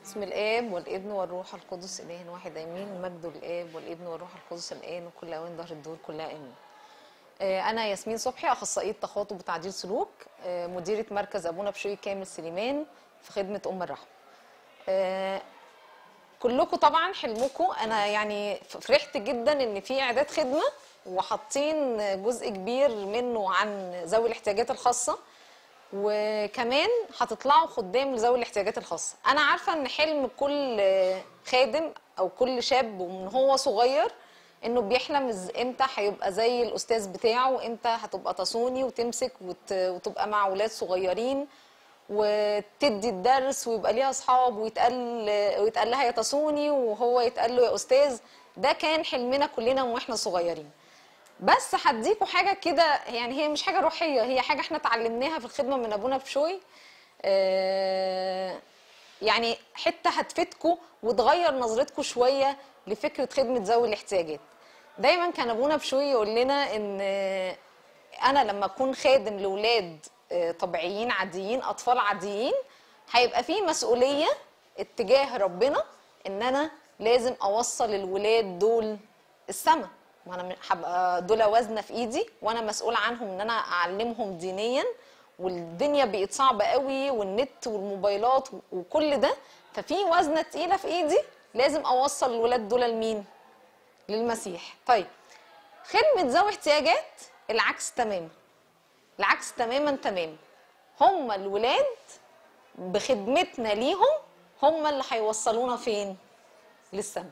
بسم الاب والابن والروح القدس اله واحد امين المجد للاب والابن والروح القدس الان وكل اوان ظهر الدور كلها امين آه، انا ياسمين صبحي اخصائيه تخاطب وتعديل سلوك آه، مديره مركز ابونا بشوي كامل سليمان في خدمه ام الرحمه آه، كلكم طبعا حلمكم انا يعني فرحت جدا ان في اعداد خدمه وحاطين جزء كبير منه عن ذوي الاحتياجات الخاصه وكمان هتطلعوا خدام لذوي الاحتياجات الخاصه انا عارفه ان حلم كل خادم او كل شاب ومن هو صغير انه بيحلم إز- امتى هيبقى زي الاستاذ بتاعه وامتى هتبقى تصوني وتمسك وت... وتبقى مع اولاد صغيرين وتدي الدرس ويبقى ليها اصحاب ويتقال ويتقال لها يا تصوني وهو يتقال له يا استاذ ده كان حلمنا كلنا من واحنا صغيرين بس هديكوا حاجه كده يعني هي مش حاجه روحيه هي حاجه احنا اتعلمناها في الخدمه من ابونا بشوي آه، يعني حته هتفيدكوا وتغير نظرتكم شويه لفكره خدمه ذوي الاحتياجات دايما كان ابونا بشوي يقول لنا ان آه، انا لما اكون خادم لاولاد آه، طبيعيين عاديين اطفال عاديين هيبقى في مسؤوليه اتجاه ربنا ان انا لازم اوصل الولاد دول السما وانا م- هبقى دول وزنه في ايدي وانا مسؤول عنهم ان انا اعلمهم دينيا والدنيا بقت صعبه قوي والنت والموبايلات وكل ده ففي وزنه تقيله في ايدي لازم اوصل الولاد دول لمين للمسيح طيب خدمه ذوي احتياجات العكس تماما العكس تماما تماما هم الولاد بخدمتنا ليهم هم اللي هيوصلونا فين للسما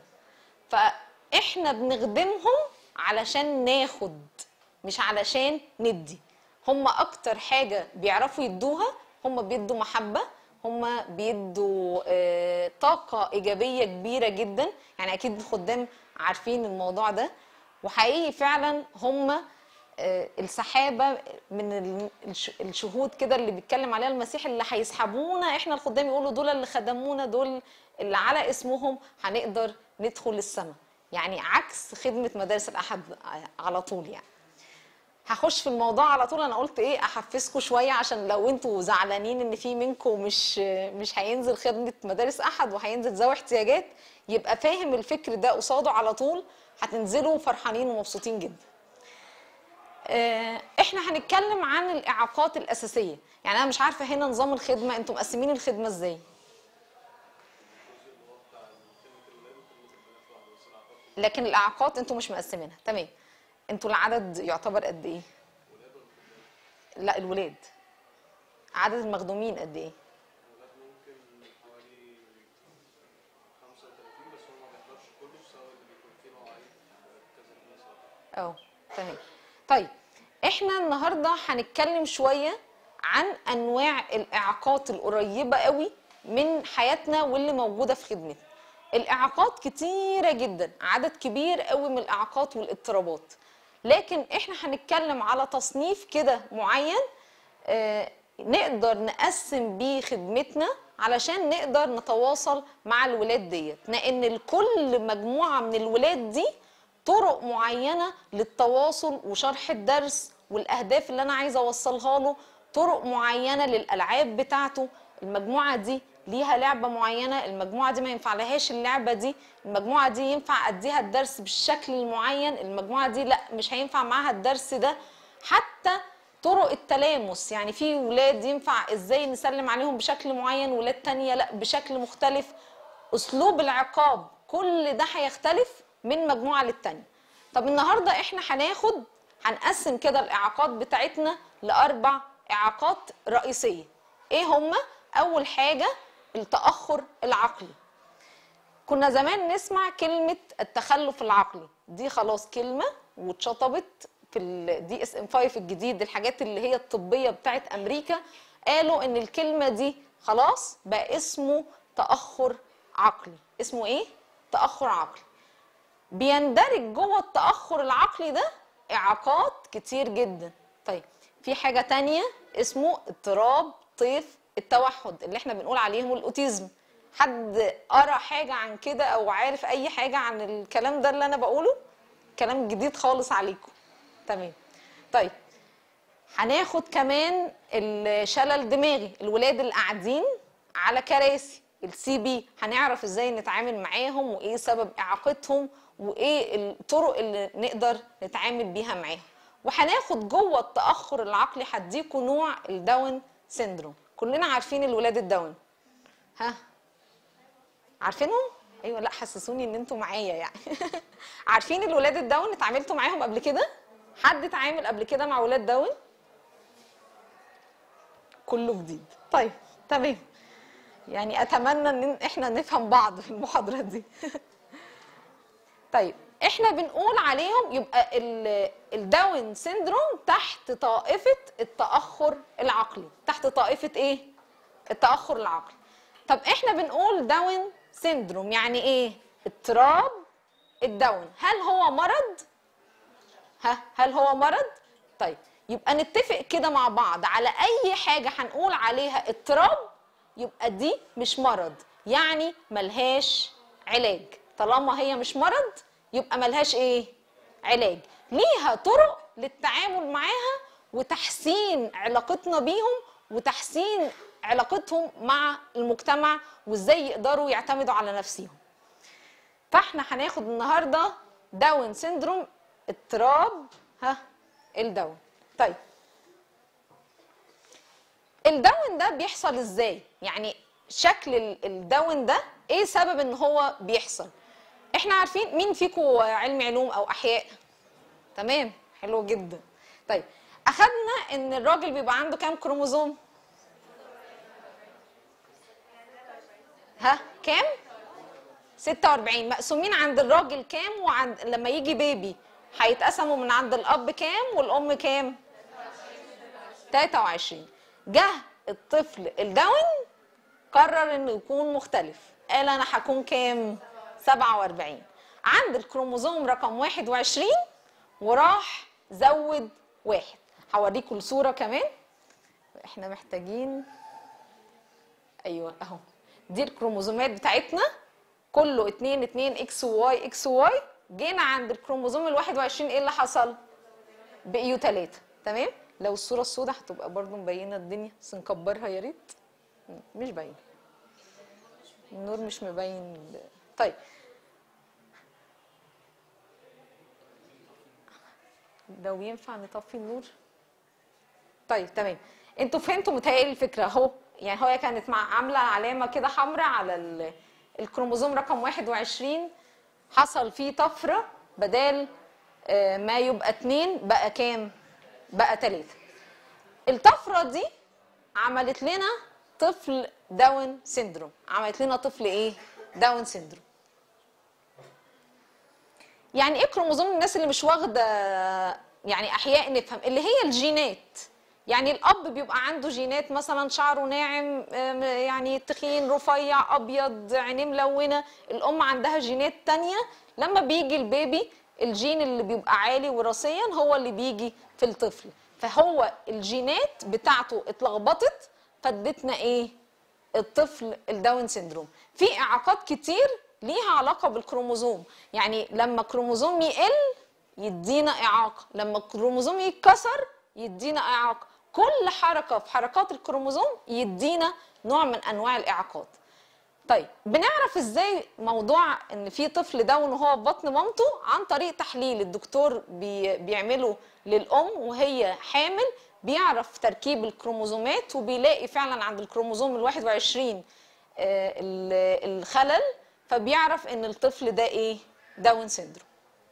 فاحنا بنخدمهم علشان ناخد مش علشان ندي هم اكتر حاجه بيعرفوا يدوها هم بيدوا محبه هم بيدوا آه، طاقه ايجابيه كبيره جدا يعني اكيد الخدام عارفين الموضوع ده وحقيقي فعلا هم آه، السحابه من ال- الش- الشهود كده اللي بيتكلم عليها المسيح اللي هيسحبونا احنا الخدام يقولوا دول اللي خدمونا دول اللي على اسمهم هنقدر ندخل السماء يعني عكس خدمه مدارس الاحد على طول يعني هخش في الموضوع على طول انا قلت ايه احفزكم شويه عشان لو انتوا زعلانين ان في منكم مش مش هينزل خدمه مدارس احد وهينزل ذوي احتياجات يبقى فاهم الفكر ده قصاده على طول هتنزلوا فرحانين ومبسوطين جدا آه، احنا هنتكلم عن الاعاقات الاساسيه يعني انا مش عارفه هنا نظام الخدمه انتم مقسمين الخدمه ازاي لكن الاعاقات انتم مش مقسمينها تمام انتوا العدد يعتبر قد ايه لا الولاد عدد المخدومين قد ايه ممكن حوالي 35 بس هو ما بيحضرش كله بسبب اللي بيكون فيه مواعيد كذا كنيسة اه تمام طيب احنا النهارده هنتكلم شويه عن انواع الاعاقات القريبه قوي من حياتنا واللي موجوده في خدمتنا الاعاقات كتيره جدا عدد كبير قوي من الاعاقات والاضطرابات لكن احنا هنتكلم على تصنيف كده معين آه، نقدر نقسم بيه خدمتنا علشان نقدر نتواصل مع الولاد ديت لان لكل مجموعه من الولاد دي طرق معينه للتواصل وشرح الدرس والاهداف اللي انا عايزه اوصلها له طرق معينه للالعاب بتاعته المجموعه دي ليها لعبه معينه المجموعه دي ما ينفع لهاش اللعبه دي المجموعه دي ينفع اديها الدرس بالشكل المعين المجموعه دي لا مش هينفع معاها الدرس ده حتى طرق التلامس يعني في ولاد ينفع ازاي نسلم عليهم بشكل معين ولاد تانية لا بشكل مختلف اسلوب العقاب كل ده هيختلف من مجموعه للتانية طب النهارده احنا هناخد هنقسم كده الاعاقات بتاعتنا لاربع اعاقات رئيسيه ايه هما اول حاجه التاخر العقلي كنا زمان نسمع كلمة التخلف العقلي دي خلاص كلمة واتشطبت في الدي اس ام 5 الجديد الحاجات اللي هي الطبية بتاعت أمريكا قالوا إن الكلمة دي خلاص بقى اسمه تأخر عقلي اسمه إيه؟ تأخر عقلي بيندرج جوه التأخر العقلي ده إعاقات كتير جدا طيب في حاجة تانية اسمه اضطراب طيف التوحد اللي احنا بنقول عليهم الأوتيزم حد قرا حاجة عن كده أو عارف أي حاجة عن الكلام ده اللي أنا بقوله كلام جديد خالص عليكم تمام طيب هناخد كمان الشلل الدماغي الولاد اللي قاعدين على كراسي السي بي هنعرف ازاي نتعامل معاهم وايه سبب اعاقتهم وايه الطرق اللي نقدر نتعامل بيها معاهم وهناخد جوه التاخر العقلي هديكوا نوع الداون سيندروم كلنا عارفين الولاد الداون ها عارفينهم ايوه لا حسسوني ان انتوا معايا يعني عارفين الولاد الداون اتعاملتوا معاهم قبل كده حد اتعامل قبل كده مع ولاد داون كله جديد طيب تمام يعني اتمنى ان احنا نفهم بعض في المحاضره دي طيب احنا بنقول عليهم يبقى ال- الداون سيندروم تحت طائفه التاخر العقلي تحت طائفه ايه التاخر العقلي طب احنا بنقول داون سيندروم يعني ايه اضطراب الداون هل هو مرض ها هل هو مرض طيب يبقى نتفق كده مع بعض على اي حاجه هنقول عليها اضطراب يبقى دي مش مرض يعني ملهاش علاج طالما هي مش مرض يبقى ملهاش ايه علاج ليها طرق للتعامل معاها وتحسين علاقتنا بيهم وتحسين علاقتهم مع المجتمع وازاي يقدروا يعتمدوا على نفسهم فاحنا هناخد النهارده داون سيندروم اضطراب ها الداون طيب الداون ده بيحصل ازاي يعني شكل ال- الداون ده ايه سبب ان هو بيحصل احنا عارفين مين فيكم علم علوم او احياء تمام حلو جدا طيب اخدنا ان الراجل بيبقى عنده كام كروموزوم ها كام 46 مقسومين عند الراجل كام وعند لما يجي بيبي هيتقسموا من عند الاب كام والام كام 23 جه الطفل الداون قرر انه يكون مختلف قال انا هكون كام 47 عند الكروموزوم رقم 21 وراح زود واحد هوريكم الصوره كمان احنا محتاجين ايوه اهو دي الكروموزومات بتاعتنا كله 2 2 اكس وواي اكس وواي جينا عند الكروموزوم ال 21 ايه اللي حصل؟ بقيوا ثلاثة تمام؟ لو الصورة السوداء هتبقى برضو مبينة الدنيا بس نكبرها يا ريت مش باين النور مش مبين طيب لو ينفع نطفي النور طيب تمام انتوا فهمتوا متهيألي الفكره اهو يعني هي كانت مع عامله علامه كده حمراء على ال- الكروموزوم رقم 21 حصل فيه طفره بدال آه، ما يبقى اتنين بقى كام؟ بقى تلاته. الطفره دي عملت لنا طفل داون سيندروم، عملت لنا طفل ايه؟ داون سيندروم. يعني ايه كروموزوم الناس اللي مش واخده يعني احياء نفهم اللي هي الجينات يعني الاب بيبقى عنده جينات مثلا شعره ناعم آم، يعني تخين رفيع ابيض عينيه ملونه الام عندها جينات تانية لما بيجي البيبي الجين اللي بيبقى عالي وراثيا هو اللي بيجي في الطفل فهو الجينات بتاعته اتلخبطت فادتنا ايه الطفل الداون سيندروم في اعاقات كتير ليها علاقه بالكروموزوم يعني لما كروموزوم يقل يدينا اعاقه لما الكروموزوم يتكسر يدينا اعاقه كل حركه في حركات الكروموزوم يدينا نوع من انواع الاعاقات طيب بنعرف ازاي موضوع ان في طفل داون وهو في بطن مامته عن طريق تحليل الدكتور بي بيعمله للام وهي حامل بيعرف تركيب الكروموزومات وبيلاقي فعلا عند الكروموزوم ال 21 آه، ال- الخلل فبيعرف ان الطفل ده ايه داون سيندروم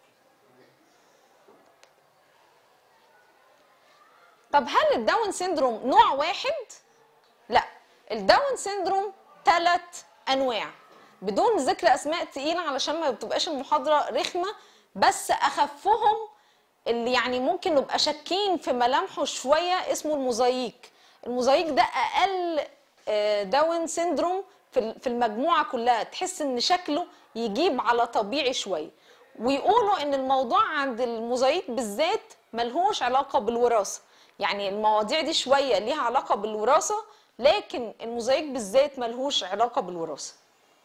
طب هل الداون سيندروم نوع واحد لا الداون سيندروم ثلاث انواع بدون ذكر اسماء تقيله علشان ما بتبقاش المحاضره رخمه بس اخفهم اللي يعني ممكن نبقى شاكين في ملامحه شويه اسمه الموزايك الموزايك ده اقل آه، داون سيندروم في ال- في المجموعه كلها تحس ان شكله يجيب على طبيعي شويه ويقولوا ان الموضوع عند الموزايك بالذات ملهوش علاقه بالوراثه يعني المواضيع دي شويه ليها علاقه بالوراثه لكن الموزايك بالذات ملهوش علاقه بالوراثه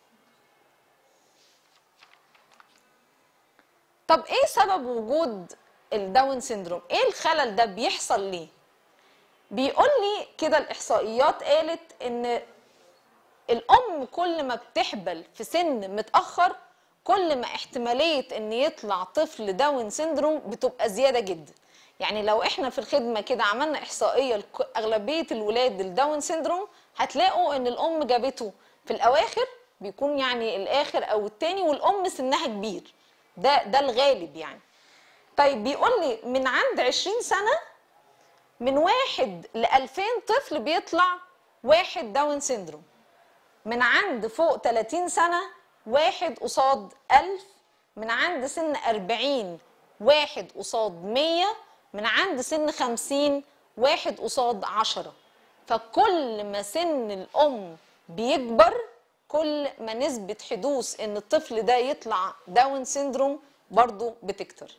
طب ايه سبب وجود الداون سيندروم ايه الخلل ده بيحصل ليه بيقول لي كده الاحصائيات قالت ان الام كل ما بتحبل في سن متاخر كل ما احتماليه ان يطلع طفل داون سيندروم بتبقى زياده جدا يعني لو احنا في الخدمه كده عملنا احصائيه لاغلبيه الولاد الداون سيندروم هتلاقوا ان الام جابته في الاواخر بيكون يعني الاخر او التاني والام سنها كبير ده ده الغالب يعني طيب بيقول لي من عند 20 سنه من واحد ل 2000 طفل بيطلع واحد داون سيندروم من عند فوق 30 سنة واحد قصاد 1000 من عند سن 40 واحد قصاد 100 من عند سن 50 واحد قصاد 10 فكل ما سن الأم بيكبر كل ما نسبة حدوث إن الطفل ده يطلع داون سيندروم برضو بتكتر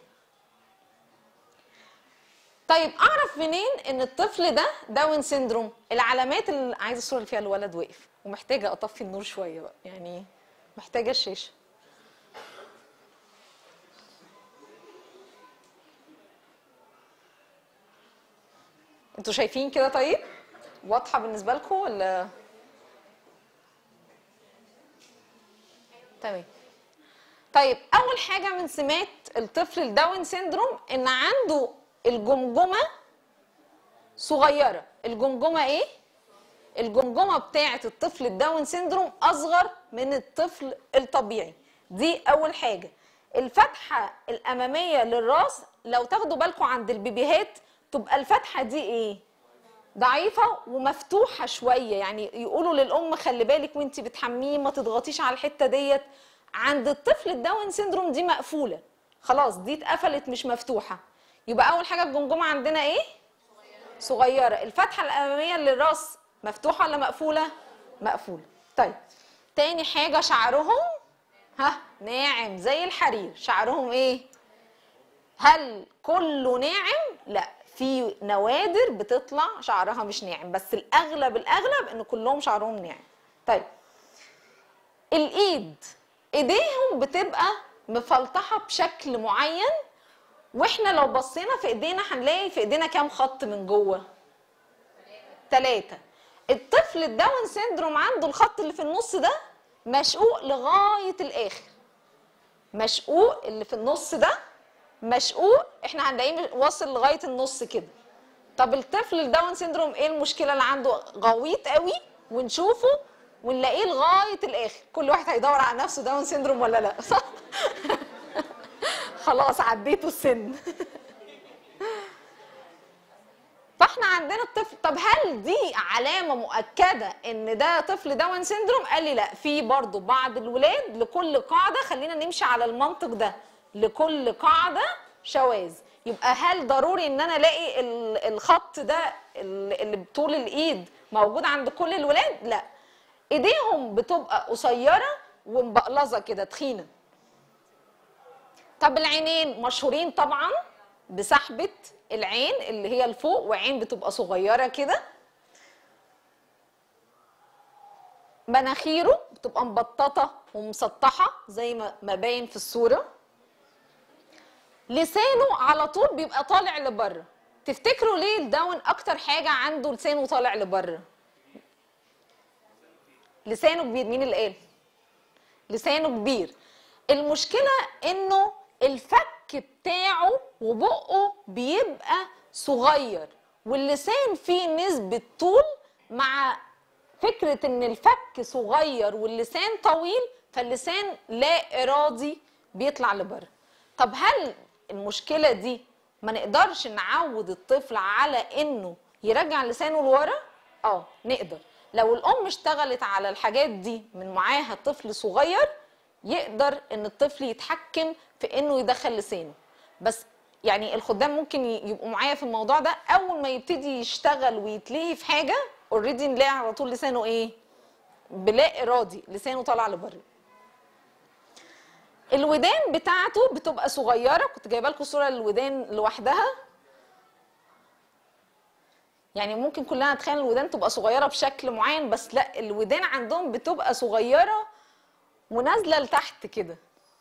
طيب اعرف منين ان الطفل ده داون سيندروم العلامات اللي عايزه الصوره اللي فيها الولد واقف ومحتاجه اطفي النور شويه بقى يعني محتاجه الشاشه انتوا شايفين كده طيب واضحه بالنسبه لكم ولا تمام طيب اول حاجه من سمات الطفل الداون سيندروم ان عنده الجمجمه صغيره الجمجمه ايه الجمجمه بتاعه الطفل الداون سيندروم اصغر من الطفل الطبيعي دي اول حاجه الفتحه الاماميه للراس لو تاخدوا بالكم عند البيبيهات تبقى الفتحه دي ايه ضعيفه ومفتوحه شويه يعني يقولوا للام خلي بالك وانت بتحميه ما تضغطيش على الحته ديت عند الطفل الداون سيندروم دي مقفوله خلاص دي اتقفلت مش مفتوحه يبقى اول حاجه الجمجمه عندنا ايه صغيره الفتحه الاماميه للراس مفتوحه ولا مقفوله مقفوله طيب تاني حاجه شعرهم ها ناعم زي الحرير شعرهم ايه هل كله ناعم لا في نوادر بتطلع شعرها مش ناعم بس الاغلب الاغلب ان كلهم شعرهم ناعم طيب الايد ايديهم بتبقى مفلطحه بشكل معين واحنا لو بصينا في ايدينا هنلاقي في ايدينا كام خط من جوه ثلاثة الطفل الداون سيندروم عنده الخط اللي في النص ده مشقوق لغاية الآخر مشقوق اللي في النص ده مشقوق احنا هنلاقيه واصل لغاية النص كده طب الطفل الداون سيندروم ايه المشكلة اللي عنده غويط قوي ونشوفه ونلاقيه لغاية الآخر كل واحد هيدور على نفسه داون سيندروم ولا لا صح خلاص عديتوا السن فاحنا عندنا الطفل طب هل دي علامه مؤكده ان ده طفل داون سيندروم قال لي لا في برضو بعض الولاد لكل قاعده خلينا نمشي على المنطق ده لكل قاعده شواذ يبقى هل ضروري ان انا الاقي ال- الخط ده ال- اللي بطول الايد موجود عند كل الولاد لا ايديهم بتبقى قصيره ومبقلظه كده تخينه طب العينين مشهورين طبعا بسحبة العين اللي هي لفوق وعين بتبقى صغيرة كده مناخيره بتبقى مبططة ومسطحة زي ما ما باين في الصورة لسانه على طول بيبقى طالع لبره تفتكروا ليه الداون اكتر حاجة عنده لسانه طالع لبره لسانه كبير مين اللي قال لسانه كبير المشكلة انه الفك بتاعه وبقه بيبقى صغير واللسان فيه نسبة طول مع فكرة ان الفك صغير واللسان طويل فاللسان لا ارادي بيطلع لبره طب هل المشكلة دي ما نقدرش نعود الطفل على انه يرجع لسانه لورا اه نقدر لو الام اشتغلت على الحاجات دي من معاها طفل صغير يقدر ان الطفل يتحكم في انه يدخل لسانه بس يعني الخدام ممكن ي- يبقوا معايا في الموضوع ده اول ما يبتدي يشتغل ويتلهي في حاجه اوريدي نلاقي على طول لسانه ايه بلا ارادي لسانه طالع لبره الودان بتاعته بتبقى صغيره كنت جايبه لكم صوره للودان لوحدها يعني ممكن كلنا نتخيل الودان تبقى صغيره بشكل معين بس لا الودان عندهم بتبقى صغيره ونازله لتحت كده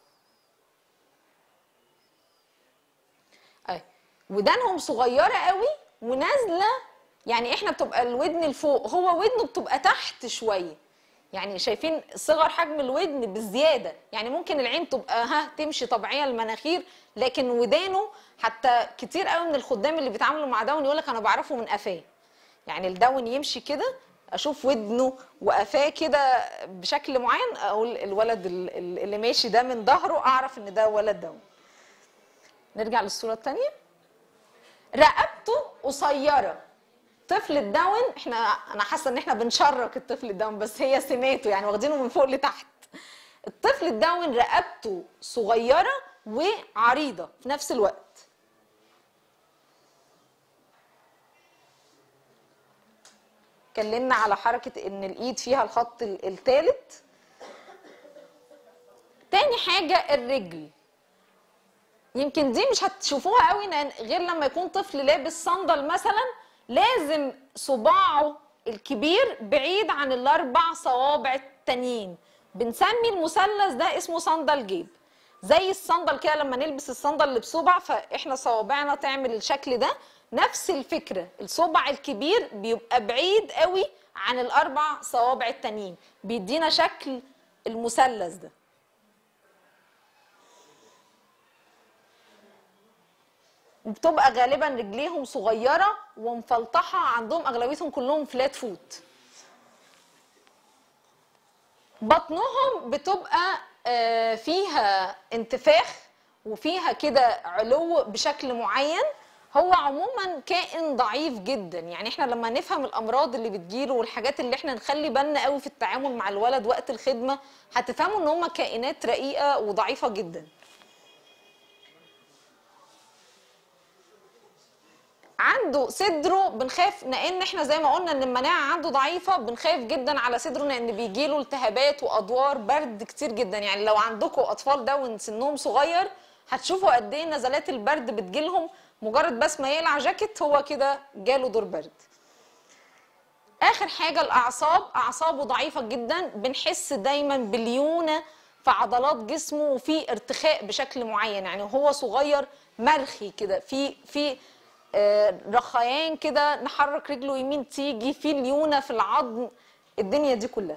اي ودانهم صغيره قوي ونازله يعني احنا بتبقى الودن لفوق هو ودنه بتبقى تحت شويه يعني شايفين صغر حجم الودن بالزياده يعني ممكن العين تبقى ها تمشي طبيعيه المناخير لكن ودانه حتى كتير قوي من الخدام اللي بيتعاملوا مع داون يقول لك انا بعرفه من قفاه يعني الداون يمشي كده اشوف ودنه وقفاه كده بشكل معين اقول الولد ال- ال- اللي ماشي ده من ظهره اعرف ان ده ولد داون نرجع للصوره الثانيه رقبته قصيره طفل الداون احنا انا حاسه ان احنا بنشرك الطفل الداون بس هي سماته يعني واخدينه من فوق لتحت الطفل الداون رقبته صغيره وعريضه في نفس الوقت اتكلمنا على حركه ان الايد فيها الخط الثالث تاني حاجه الرجل يمكن دي مش هتشوفوها قوي لأن- غير لما يكون طفل لابس صندل مثلا لازم صباعه الكبير بعيد عن الاربع صوابع التانيين بنسمي المثلث ده اسمه صندل جيب زي الصندل كده لما نلبس الصندل اللي بصبع فاحنا صوابعنا تعمل الشكل ده نفس الفكره الصبع الكبير بيبقى بعيد قوي عن الاربع صوابع التانيين بيدينا شكل المثلث ده وبتبقى غالبا رجليهم صغيره ومفلطحه عندهم اغلبيتهم كلهم فلات فوت بطنهم بتبقى آه، فيها انتفاخ وفيها كده علو بشكل معين هو عموما كائن ضعيف جدا يعني احنا لما نفهم الامراض اللي بتجيله والحاجات اللي احنا نخلي بالنا قوي في التعامل مع الولد وقت الخدمه هتفهموا ان هم كائنات رقيقه وضعيفه جدا عنده صدره بنخاف لان احنا زي ما قلنا ان المناعه عنده ضعيفه بنخاف جدا على صدره لان بيجي له التهابات وادوار برد كتير جدا يعني لو عندكم اطفال داون سنهم صغير هتشوفوا قد ايه نزلات البرد بتجيلهم مجرد بس ما يقلع جاكيت هو كده جاله دور برد اخر حاجه الاعصاب اعصابه ضعيفه جدا بنحس دايما بليونه في عضلات جسمه وفي ارتخاء بشكل معين يعني هو صغير مرخي كده في في آه، رخيان كده نحرك رجله يمين تيجي في ليونه في العظم الدنيا دي كلها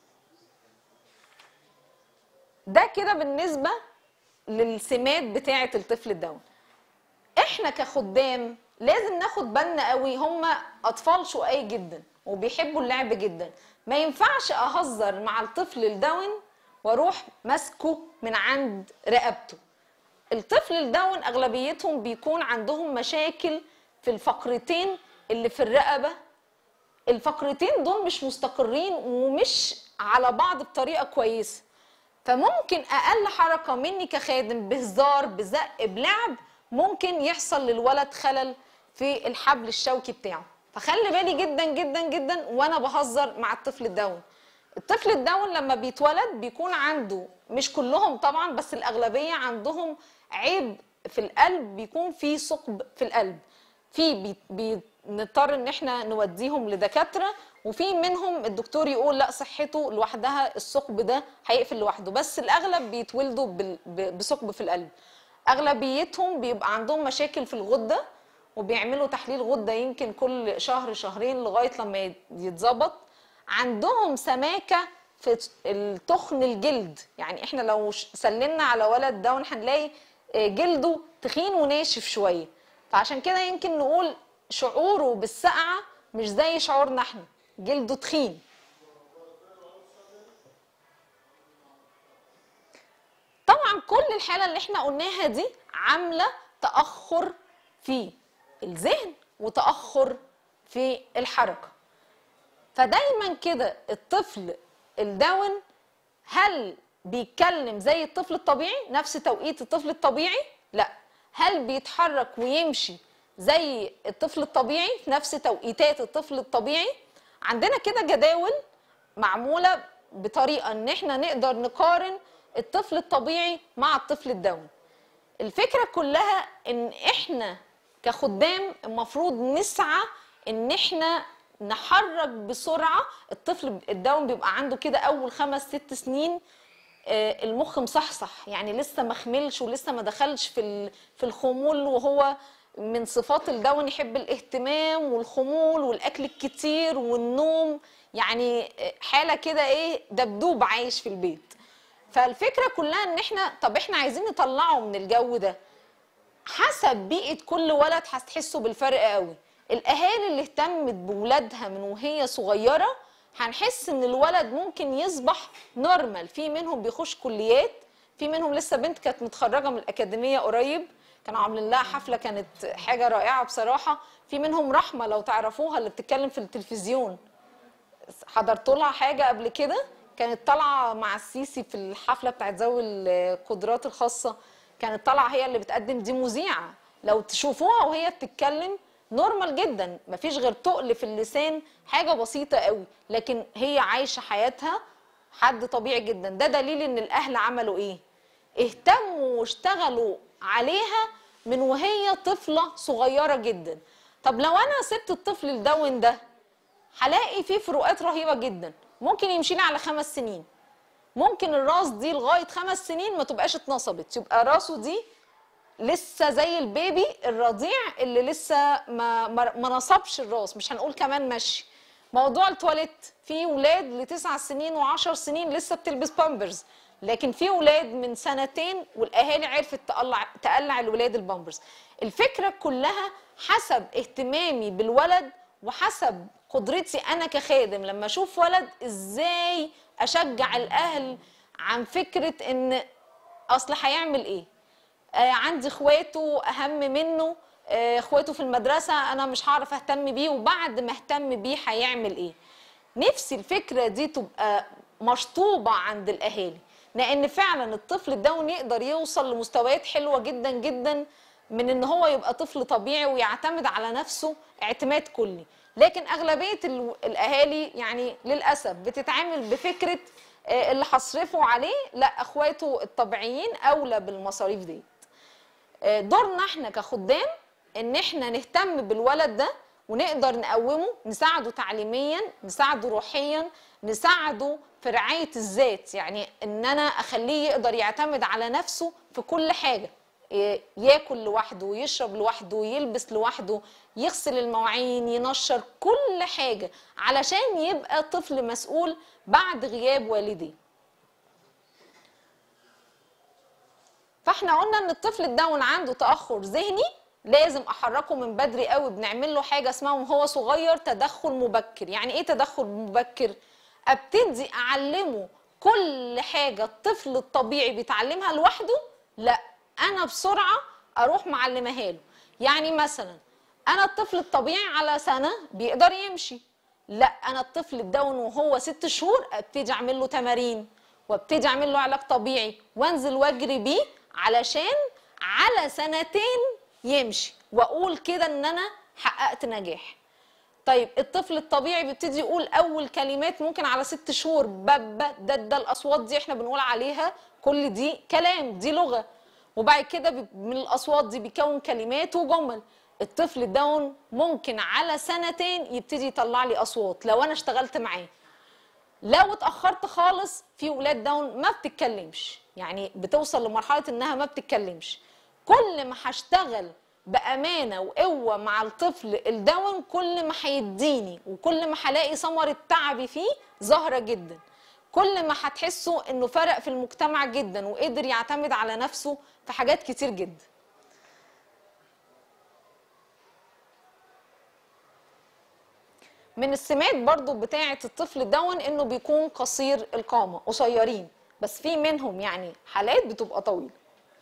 ده كده بالنسبه للسمات بتاعه الطفل الداون احنا كخدام لازم ناخد بالنا قوي هم اطفال شقاي جدا وبيحبوا اللعب جدا ما ينفعش اهزر مع الطفل الداون واروح ماسكه من عند رقبته الطفل الداون اغلبيتهم بيكون عندهم مشاكل في الفقرتين اللي في الرقبه الفقرتين دول مش مستقرين ومش على بعض بطريقه كويسه فممكن اقل حركه مني كخادم بهزار بزق بلعب ممكن يحصل للولد خلل في الحبل الشوكي بتاعه فخلي بالي جدا جدا جدا وانا بهزر مع الطفل الداون الطفل الداون لما بيتولد بيكون عنده مش كلهم طبعا بس الاغلبيه عندهم عيب في القلب بيكون في ثقب في القلب في بي- بنضطر ان احنا نوديهم لدكاتره وفي منهم الدكتور يقول لا صحته لوحدها الثقب ده هيقفل لوحده بس الاغلب بيتولدوا بال- ب- بثقب في القلب اغلبيتهم بيبقى عندهم مشاكل في الغده وبيعملوا تحليل غده يمكن كل شهر شهرين لغايه لما يت- يتظبط عندهم سماكه في التخن الجلد يعني احنا لو ش- سلمنا على ولد داون هنلاقي آه، جلده تخين وناشف شويه فعشان كده يمكن نقول شعوره بالسقعه مش زي شعورنا احنا جلده تخين طبعا كل الحاله اللي احنا قلناها دي عامله تاخر في الذهن وتاخر في الحركه فدايما كده الطفل الداون هل بيتكلم زي الطفل الطبيعي نفس توقيت الطفل الطبيعي لا هل بيتحرك ويمشي زي الطفل الطبيعي في نفس توقيتات الطفل الطبيعي عندنا كده جداول معموله بطريقه ان احنا نقدر نقارن الطفل الطبيعي مع الطفل الداون الفكره كلها ان احنا كخدام المفروض نسعى ان احنا نحرك بسرعه الطفل الداون بيبقى عنده كده اول خمس ست سنين آه، المخ مصحصح يعني لسه ما خملش ولسه ما دخلش في ال- في الخمول وهو من صفات الداون يحب الاهتمام والخمول والاكل الكتير والنوم يعني حاله كده ايه دبدوب عايش في البيت فالفكره كلها ان احنا طب احنا عايزين نطلعه من الجو ده حسب بيئه كل ولد هتحسوا بالفرق قوي الاهالي اللي اهتمت بولادها من وهي صغيره هنحس ان الولد ممكن يصبح نورمال في منهم بيخش كليات في منهم لسه بنت كانت متخرجه من الاكاديميه قريب كانوا عاملين لها حفله كانت حاجه رائعه بصراحه في منهم رحمه لو تعرفوها اللي بتتكلم في التلفزيون حضرت لها حاجه قبل كده كانت طالعه مع السيسي في الحفله بتاعت ذوي القدرات الخاصه كانت طالعه هي اللي بتقدم دي مذيعه لو تشوفوها وهي بتتكلم نورمال جدا مفيش غير تقل في اللسان حاجه بسيطه قوي لكن هي عايشه حياتها حد طبيعي جدا ده دليل ان الاهل عملوا ايه اهتموا واشتغلوا عليها من وهي طفله صغيره جدا طب لو انا سبت الطفل الدون ده هلاقي فيه فروقات رهيبه جدا ممكن يمشي لي على خمس سنين ممكن الراس دي لغايه خمس سنين ما تبقاش اتنصبت يبقى راسه دي لسه زي البيبي الرضيع اللي لسه ما ما ما نصبش الراس مش هنقول كمان مشي موضوع التواليت في ولاد لتسع سنين وعشر سنين لسه بتلبس بامبرز لكن في ولاد من سنتين والاهالي عرفت تقلع تقلع الولاد البامبرز الفكره كلها حسب اهتمامي بالولد وحسب قدرتي انا كخادم لما اشوف ولد ازاي اشجع الاهل عن فكره ان اصل هيعمل ايه آه عندي اخواته اهم منه آه اخواته في المدرسه انا مش هعرف اهتم بيه وبعد ما اهتم بيه هيعمل ايه نفسي الفكره دي تبقى مشطوبه عند الاهالي لان فعلا الطفل الدون يقدر يوصل لمستويات حلوه جدا جدا من ان هو يبقى طفل طبيعي ويعتمد على نفسه اعتماد كلي لكن اغلبيه ال- الاهالي يعني للاسف بتتعامل بفكره آه، اللي هصرفه عليه لا اخواته الطبيعيين اولى بالمصاريف دي آه، دورنا احنا كخدام ان احنا نهتم بالولد ده ونقدر نقومه نساعده تعليميا نساعده روحيا نساعده في رعاية الذات يعني ان انا اخليه يقدر يعتمد على نفسه في كل حاجة ي- ياكل لوحده يشرب لوحده يلبس لوحده يغسل المواعين ينشر كل حاجة علشان يبقى طفل مسؤول بعد غياب والديه فاحنا قلنا ان الطفل الداون عنده تاخر ذهني لازم احركه من بدري قوي بنعمل له حاجه اسمها وهو صغير تدخل مبكر يعني ايه تدخل مبكر ابتدي اعلمه كل حاجه الطفل الطبيعي بيتعلمها لوحده لا انا بسرعه اروح معلمها له يعني مثلا انا الطفل الطبيعي على سنه بيقدر يمشي لا انا الطفل الدون وهو ست شهور ابتدي اعمل له تمارين وابتدي اعمل له علاج طبيعي وانزل واجري بيه علشان على سنتين يمشي واقول كده ان انا حققت نجاح طيب الطفل الطبيعي بيبتدي يقول اول كلمات ممكن على ست شهور بابا ددا الاصوات دي احنا بنقول عليها كل دي كلام دي لغه وبعد كده بي- من الاصوات دي بيكون كلمات وجمل الطفل الداون ممكن على سنتين يبتدي يطلع لي اصوات لو انا اشتغلت معاه لو اتاخرت خالص في ولاد داون ما بتتكلمش يعني بتوصل لمرحله انها ما بتتكلمش كل ما هشتغل بامانه وقوه مع الطفل الداون كل ما هيديني وكل ما هلاقي ثمره تعبي فيه ظاهره جدا كل ما هتحسوا انه فرق في المجتمع جدا وقدر يعتمد على نفسه في حاجات كتير جدا من السمات برضو بتاعة الطفل الدون انه بيكون قصير القامة قصيرين بس في منهم يعني حالات بتبقى طويلة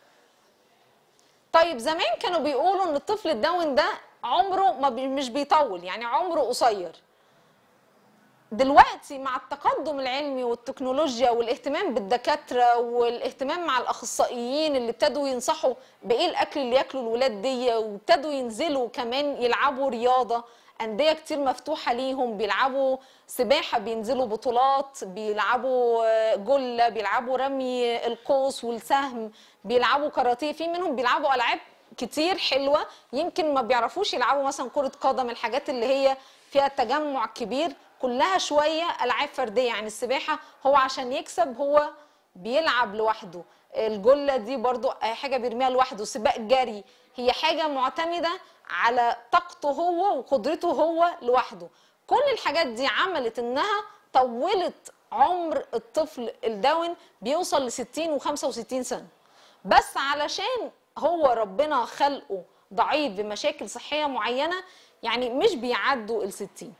طيب زمان كانوا بيقولوا ان الطفل الدون ده عمره ما بي مش بيطول يعني عمره قصير دلوقتي مع التقدم العلمي والتكنولوجيا والاهتمام بالدكاتره والاهتمام مع الاخصائيين اللي ابتدوا ينصحوا بايه الاكل اللي ياكلوا الولاد دي وابتدوا ينزلوا كمان يلعبوا رياضه انديه كتير مفتوحه ليهم بيلعبوا سباحه بينزلوا بطولات بيلعبوا آه، جله بيلعبوا رمي القوس والسهم بيلعبوا كاراتيه في منهم بيلعبوا العاب كتير حلوه يمكن ما بيعرفوش يلعبوا مثلا كره قدم الحاجات اللي هي فيها تجمع كبير كلها شويه العاب فرديه يعني السباحه هو عشان يكسب هو بيلعب لوحده الجله دي برضو حاجه بيرميها لوحده سباق جري هي حاجه معتمده على طاقته هو وقدرته هو لوحده كل الحاجات دي عملت انها طولت عمر الطفل الداون بيوصل ل 60 و65 سنه بس علشان هو ربنا خلقه ضعيف بمشاكل صحيه معينه يعني مش بيعدوا ال 60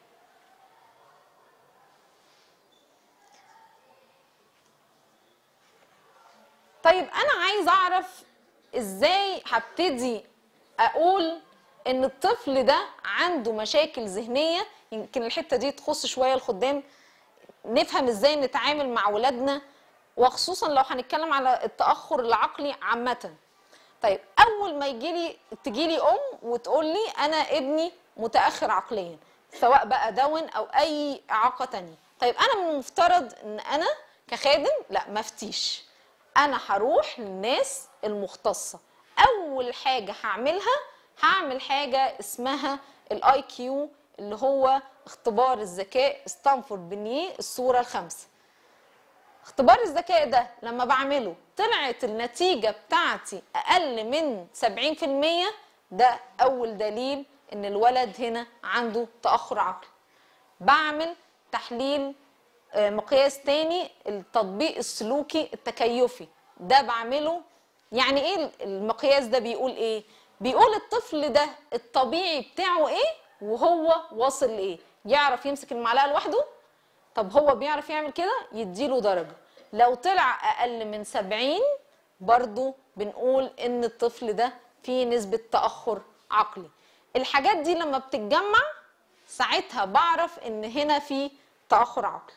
طيب انا عايز اعرف ازاي هبتدي اقول ان الطفل ده عنده مشاكل ذهنيه يمكن الحته دي تخص شويه الخدام نفهم ازاي نتعامل مع ولادنا وخصوصا لو هنتكلم على التاخر العقلي عامه طيب اول ما يجي لي تجي لي ام وتقول لي انا ابني متاخر عقليا سواء بقى داون او اي اعاقه تانية طيب انا من المفترض ان انا كخادم لا ما افتيش انا هروح للناس المختصه اول حاجه هعملها هعمل حاجه اسمها الاي كيو اللي هو اختبار الذكاء ستانفورد بنيه الصوره الخامسه اختبار الذكاء ده لما بعمله طلعت النتيجة بتاعتي أقل من 70% ده أول دليل إن الولد هنا عنده تأخر عقلي بعمل تحليل آه، مقياس تاني التطبيق السلوكي التكيفي ده بعمله يعني ايه المقياس ده بيقول ايه بيقول الطفل ده الطبيعي بتاعه ايه وهو واصل لايه يعرف يمسك المعلقه لوحده طب هو بيعرف يعمل كده يديله درجة لو طلع أقل من 70 برضو بنقول إن الطفل ده فيه نسبة تأخر عقلي الحاجات دي لما بتتجمع ساعتها بعرف إن هنا في تأخر عقلي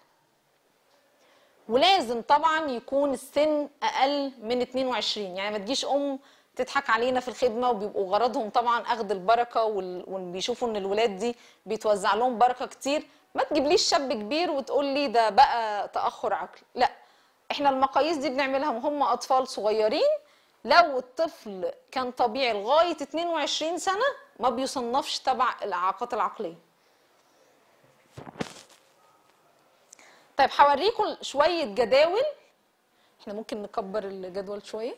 ولازم طبعا يكون السن اقل من 22 يعني ما تجيش ام تضحك علينا في الخدمه وبيبقوا غرضهم طبعا اخذ البركه وال- وبيشوفوا ان الولاد دي بيتوزع لهم بركه كتير ما تجيبليش شاب كبير وتقول لي ده بقى تاخر عقلي لا احنا المقاييس دي بنعملها وهم اطفال صغيرين لو الطفل كان طبيعي لغايه 22 سنه ما بيصنفش تبع الاعاقات العقليه طيب هوريكم شويه جداول احنا ممكن نكبر الجدول شويه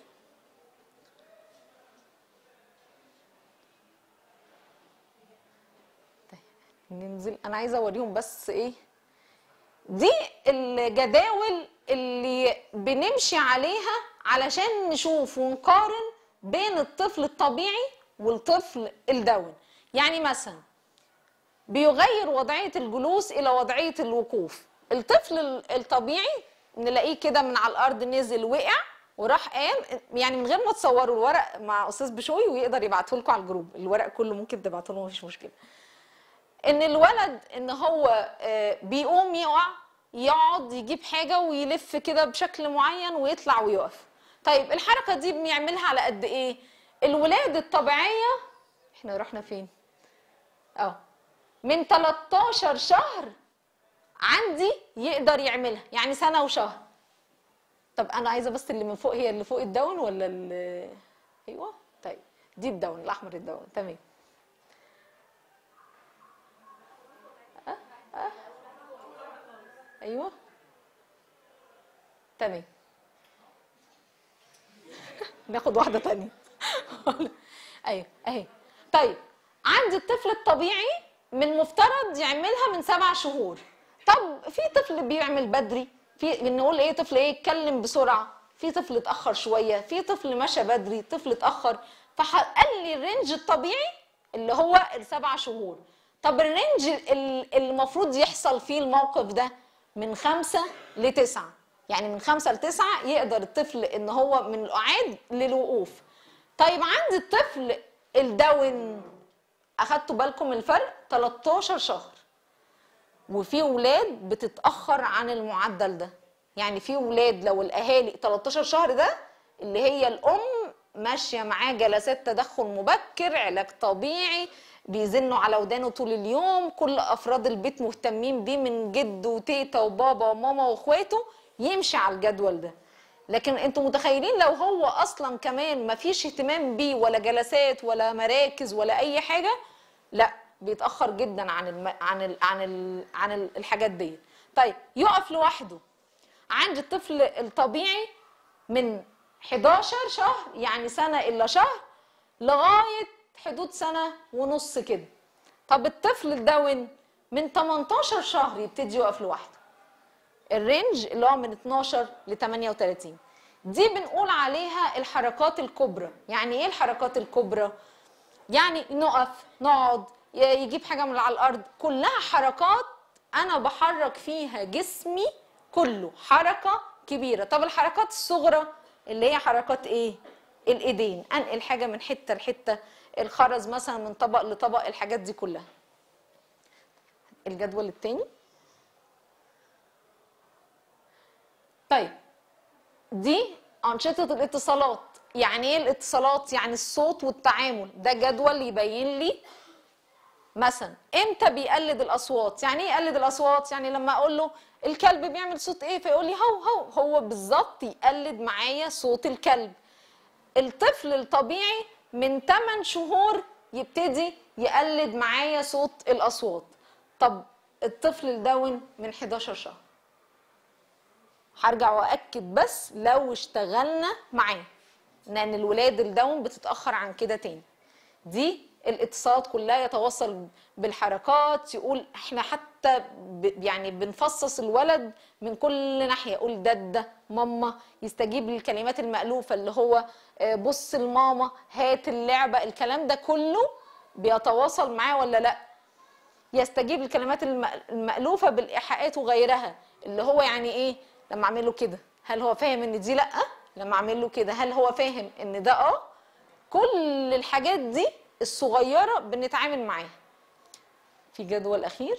طيب ننزل انا عايزه اوريهم بس ايه دي الجداول اللي بنمشي عليها علشان نشوف ونقارن بين الطفل الطبيعي والطفل الدون يعني مثلا بيغير وضعية الجلوس إلى وضعية الوقوف الطفل ال- الطبيعي نلاقيه كده من على الأرض نزل وقع وراح قام يعني من غير ما تصوروا الورق مع أستاذ بشوي ويقدر يبعته لكم على الجروب الورق كله ممكن تبعته له مفيش مشكلة ان الولد ان هو آه، بيقوم يقع يقعد يجيب حاجه ويلف كده بشكل معين ويطلع ويقف طيب الحركه دي بنعملها على قد ايه الولاد الطبيعيه احنا رحنا فين اه من 13 شهر عندي يقدر يعملها يعني سنه وشهر طب انا عايزه بس اللي من فوق هي اللي فوق الدون ولا اللي ايوه طيب دي الدون الاحمر الدون تمام ايوه تمام ناخد واحده تانية ايوه اهي طيب عند الطفل الطبيعي من مفترض يعملها من سبع شهور طب في طفل بيعمل بدري في بنقول ايه طفل ايه يتكلم بسرعه في طفل اتاخر شويه في طفل مشى بدري طفل اتاخر فقال لي الرينج الطبيعي اللي هو السبع شهور طب الرينج ال- المفروض يحصل فيه الموقف ده من خمسة لتسعة يعني من خمسة لتسعة يقدر الطفل ان هو من القعاد للوقوف طيب عند الطفل الداون اخدتوا بالكم الفرق 13 شهر وفي ولاد بتتاخر عن المعدل ده يعني في ولاد لو الاهالي 13 شهر ده اللي هي الام ماشيه معاه جلسات تدخل مبكر علاج طبيعي بيزنوا على ودانه طول اليوم كل افراد البيت مهتمين بيه من جد وتيتا وبابا وماما واخواته يمشي على الجدول ده لكن انتوا متخيلين لو هو اصلا كمان ما فيش اهتمام بيه ولا جلسات ولا مراكز ولا اي حاجه لا بيتاخر جدا عن الم... عن ال... عن ال... عن ال- الحاجات دي طيب يقف لوحده عند الطفل الطبيعي من 11 شهر يعني سنه الا شهر لغايه حدود سنه ونص كده طب الطفل الداون من 18 شهر يبتدي يقف لوحده الرينج اللي هو من 12 ل 38 دي بنقول عليها الحركات الكبرى يعني ايه الحركات الكبرى يعني نقف نقعد ي- يجيب حاجه من على الارض كلها حركات انا بحرك فيها جسمي كله حركه كبيره طب الحركات الصغرى اللي هي حركات ايه الايدين انقل حاجه من حته لحته الخرز مثلا من طبق لطبق الحاجات دي كلها الجدول التاني طيب دي أنشطة الاتصالات يعني ايه الاتصالات يعني الصوت والتعامل ده جدول يبين لي مثلا امتى بيقلد الاصوات يعني ايه يقلد الاصوات يعني لما اقول له الكلب بيعمل صوت ايه فيقول لي هو هو هو بالظبط يقلد معايا صوت الكلب الطفل الطبيعي من 8 شهور يبتدي يقلد معايا صوت الاصوات طب الطفل الداون من 11 شهر هرجع واكد بس لو اشتغلنا معاه لان الولاد الداون بتتاخر عن كده تاني دي الاتصالات كلها يتواصل بالحركات يقول احنا حتى ب يعني بنفصص الولد من كل ناحيه يقول دده ماما يستجيب للكلمات المألوفه اللي هو آه، بص لماما هات اللعبه الكلام ده كله بيتواصل معاه ولا لا يستجيب للكلمات الم- المألوفة بالإيحاءات وغيرها اللي هو يعني إيه لما أعمل له كده هل هو فاهم إن دي لأ لما أعمل له كده هل هو فاهم إن ده آه كل الحاجات دي الصغيرة بنتعامل معاها في جدول أخير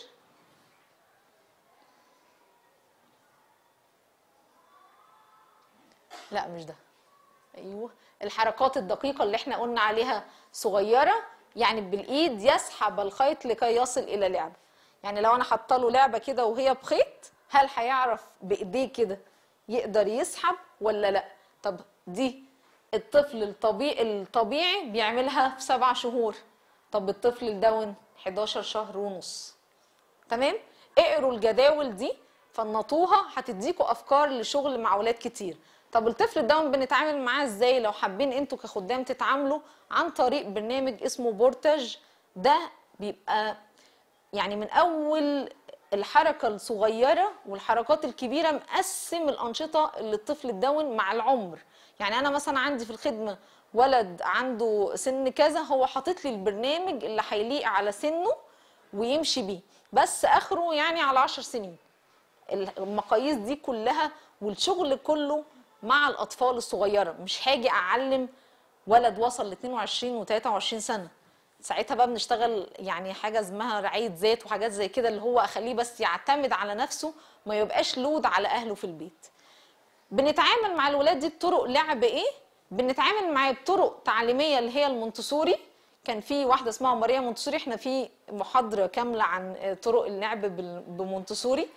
لا مش ده ايوه الحركات الدقيقه اللي احنا قلنا عليها صغيره يعني بالايد يسحب الخيط لكي يصل الى لعبه يعني لو انا حاطه له لعبه كده وهي بخيط هل هيعرف بايديه كده يقدر يسحب ولا لا طب دي الطفل الطبيعي الطبيعي بيعملها في سبع شهور طب الطفل الداون 11 شهر ونص تمام اقروا الجداول دي فنطوها هتديكوا افكار لشغل مع اولاد كتير طب الطفل الداون بنتعامل معاه ازاي لو حابين انتوا كخدام تتعاملوا عن طريق برنامج اسمه بورتاج ده بيبقى يعني من اول الحركه الصغيره والحركات الكبيره مقسم الانشطه اللي الطفل الداون مع العمر يعني انا مثلا عندي في الخدمه ولد عنده سن كذا هو حاطط لي البرنامج اللي هيليق على سنه ويمشي بيه بس اخره يعني على عشر سنين المقاييس دي كلها والشغل كله مع الاطفال الصغيره مش هاجي اعلم ولد وصل ل 22 و 23 سنه ساعتها بقى بنشتغل يعني حاجه اسمها رعايه ذات وحاجات زي كده اللي هو اخليه بس يعتمد على نفسه ما يبقاش لود على اهله في البيت بنتعامل مع الولاد دي بطرق لعب ايه بنتعامل معاه بطرق تعليميه اللي هي المونتسوري كان في واحده اسمها ماريا مونتسوري احنا في محاضره كامله عن طرق اللعب بال- بمونتسوري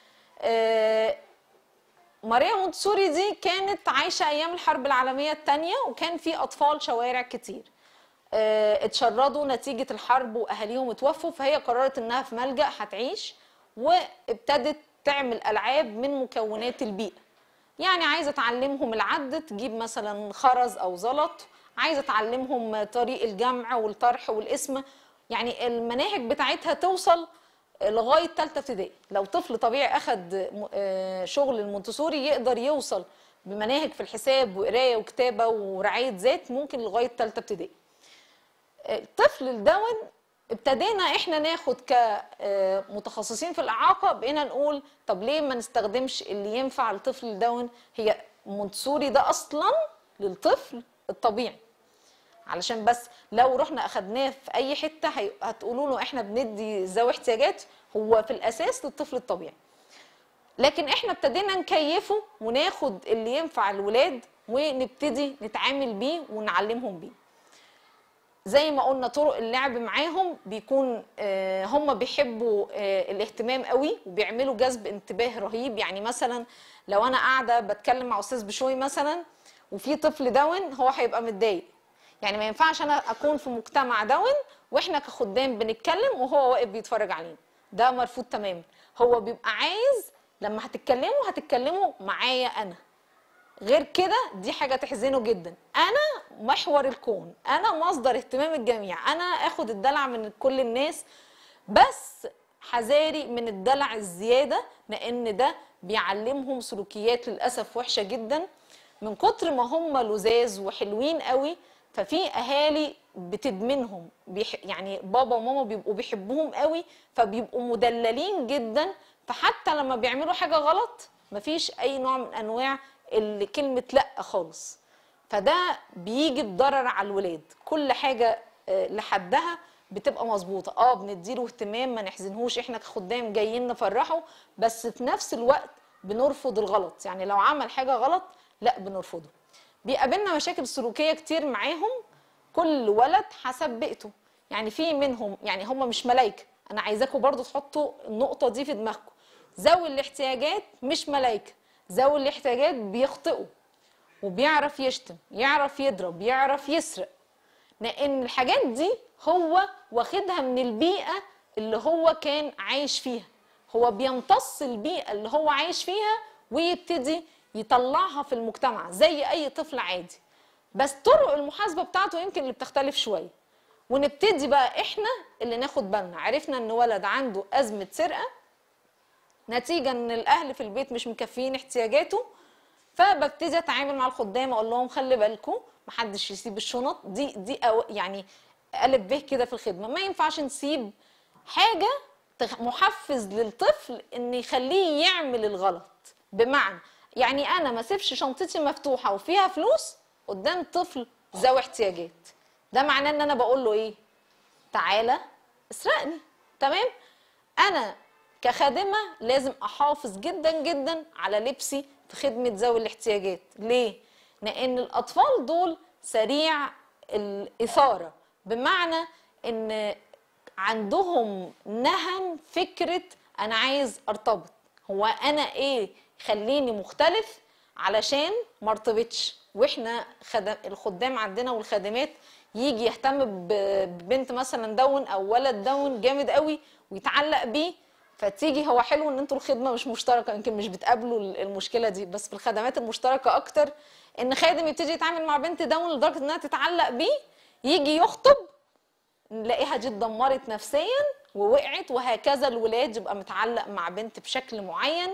آه، ماريا مونتسوري دي كانت عايشه ايام الحرب العالميه الثانيه وكان في اطفال شوارع كتير آه، اتشردوا نتيجه الحرب واهاليهم اتوفوا فهي قررت انها في ملجا هتعيش وابتدت تعمل العاب من مكونات البيئه يعني عايزه تعلمهم العد تجيب مثلا خرز او زلط عايزه تعلمهم طريق الجمع والطرح والاسم يعني المناهج بتاعتها توصل لغايه ثالثه ابتدائي لو طفل طبيعي اخد م- آه، شغل المونتسوري يقدر يوصل بمناهج في الحساب وقرايه وكتابه ورعايه ذات ممكن لغايه ثالثه ابتدائي الطفل الداون ابتدينا احنا ناخد كمتخصصين في الاعاقه بقينا نقول طب ليه ما نستخدمش اللي ينفع للطفل الداون هي مونتسوري ده اصلا للطفل الطبيعي علشان بس لو رحنا اخدناه في اي حته هي- هتقولوا له احنا بندي ذوي احتياجات هو في الاساس للطفل الطبيعي لكن احنا ابتدينا نكيفه وناخد اللي ينفع الولاد ونبتدي نتعامل بيه ونعلمهم بيه زي ما قلنا طرق اللعب معاهم بيكون آه، هم بيحبوا آه، الاهتمام قوي وبيعملوا جذب انتباه رهيب يعني مثلا لو انا قاعده بتكلم مع استاذ بشوي مثلا وفي طفل داون هو هيبقى متضايق يعني ما ينفعش انا اكون في مجتمع داون واحنا كخدام بنتكلم وهو واقف بيتفرج علينا ده مرفوض تماما هو بيبقى عايز لما هتتكلموا هتتكلموا معايا انا غير كده دي حاجه تحزنه جدا انا محور الكون انا مصدر اهتمام الجميع انا اخد الدلع من كل الناس بس حذاري من الدلع الزياده لان ده بيعلمهم سلوكيات للاسف وحشه جدا من كتر ما هم لزاز وحلوين قوي ففي اهالي بتدمنهم بيح يعني بابا وماما بيبقوا بيحبوهم قوي فبيبقوا مدللين جدا فحتى لما بيعملوا حاجه غلط مفيش اي نوع من انواع اللي كلمه لا خالص فده بيجي بضرر على الولاد كل حاجه آه، لحدها بتبقى مظبوطه اه بنديله اهتمام ما نحزنهوش احنا كخدام جايين نفرحه بس في نفس الوقت بنرفض الغلط يعني لو عمل حاجه غلط لا بنرفضه بيقابلنا مشاكل سلوكيه كتير معاهم كل ولد حسب بيئته يعني في منهم يعني هم مش ملايكه انا عايزاكم برضو تحطوا النقطه دي في دماغكم ذوي الاحتياجات مش ملايكه ذوي الاحتياجات بيخطئوا وبيعرف يشتم يعرف يضرب يعرف يسرق لان الحاجات دي هو واخدها من البيئه اللي هو كان عايش فيها هو بيمتص البيئه اللي هو عايش فيها ويبتدي يطلعها في المجتمع زي اي طفل عادي بس طرق المحاسبه بتاعته يمكن اللي بتختلف شويه ونبتدي بقى احنا اللي ناخد بالنا عرفنا ان ولد عنده ازمه سرقه نتيجه ان الاهل في البيت مش مكفيين احتياجاته فببتدي اتعامل مع الخدام اقول لهم خلي بالكم محدش يسيب الشنط دي دي أو يعني الف ب كده في الخدمه ما ينفعش نسيب حاجه تخ- محفز للطفل ان يخليه يعمل الغلط بمعنى يعني انا ما اسيبش شنطتي مفتوحه وفيها فلوس قدام طفل ذوي احتياجات ده معناه ان انا بقول له ايه تعالى اسرقني تمام انا كخادمه لازم احافظ جدا جدا على لبسي في خدمه ذوي الاحتياجات ليه لان الاطفال دول سريع الاثاره بمعنى ان عندهم نهم فكره انا عايز ارتبط هو انا ايه خليني مختلف علشان ما ارتبطش واحنا خدم الخدام عندنا والخادمات يجي يهتم ب- ببنت مثلا دون او ولد دون جامد قوي ويتعلق بيه فتيجي هو حلو ان انتوا الخدمه مش مشتركه يمكن مش بتقابلوا ال- المشكله دي بس في الخدمات المشتركه اكتر ان خادم يبتدي يتعامل مع بنت دون لدرجه انها تتعلق بيه يجي يخطب نلاقيها دي اتدمرت نفسيا ووقعت وهكذا الولاد يبقى متعلق مع بنت بشكل معين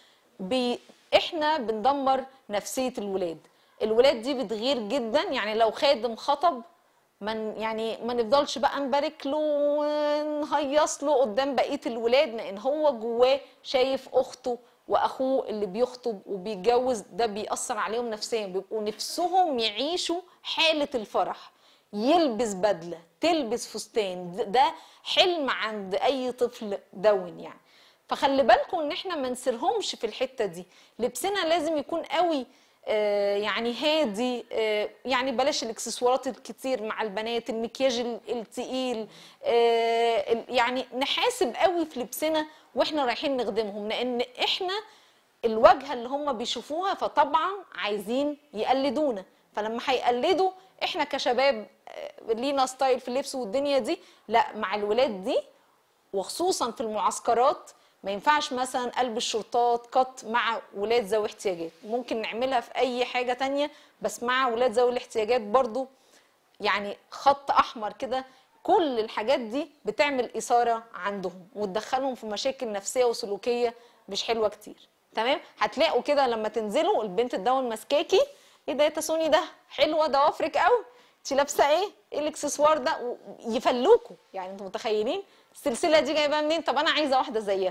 بي احنا بندمر نفسيه الولاد الولاد دي بتغير جدا يعني لو خادم خطب من يعني ما نفضلش بقى نبارك له ونهيص له قدام بقيه الولاد لان هو جواه شايف اخته واخوه اللي بيخطب وبيتجوز ده بيأثر عليهم نفسيا بيبقوا نفسهم يعيشوا حاله الفرح يلبس بدله تلبس فستان ده- ده حلم عند اي طفل دون يعني فخلي بالكم ان احنا ما نسيرهمش في الحته دي لبسنا لازم يكون قوي آه، يعني هادي آه، يعني بلاش الاكسسوارات الكتير مع البنات المكياج ال- التقيل آه، ال- يعني نحاسب قوي في لبسنا واحنا رايحين نخدمهم لان احنا الواجهه اللي هم بيشوفوها فطبعا عايزين يقلدونا فلما هيقلدوا احنا كشباب آه، لينا ستايل في اللبس والدنيا دي لا مع الولاد دي وخصوصا في المعسكرات ما ينفعش مثلا قلب الشرطات قط مع ولاد ذوي احتياجات ممكن نعملها في اي حاجه تانية بس مع ولاد ذوي الاحتياجات برضو يعني خط احمر كده كل الحاجات دي بتعمل اثاره عندهم وتدخلهم في مشاكل نفسيه وسلوكيه مش حلوه كتير تمام هتلاقوا كده لما تنزلوا البنت الدون ماسكاكي ايه ده يا تسوني ده حلوه ضوافرك قوي انت لابسه ايه ايه الاكسسوار ده و- يفلوكوا يعني انتوا متخيلين السلسله دي جايباها منين طب انا عايزه واحده زيها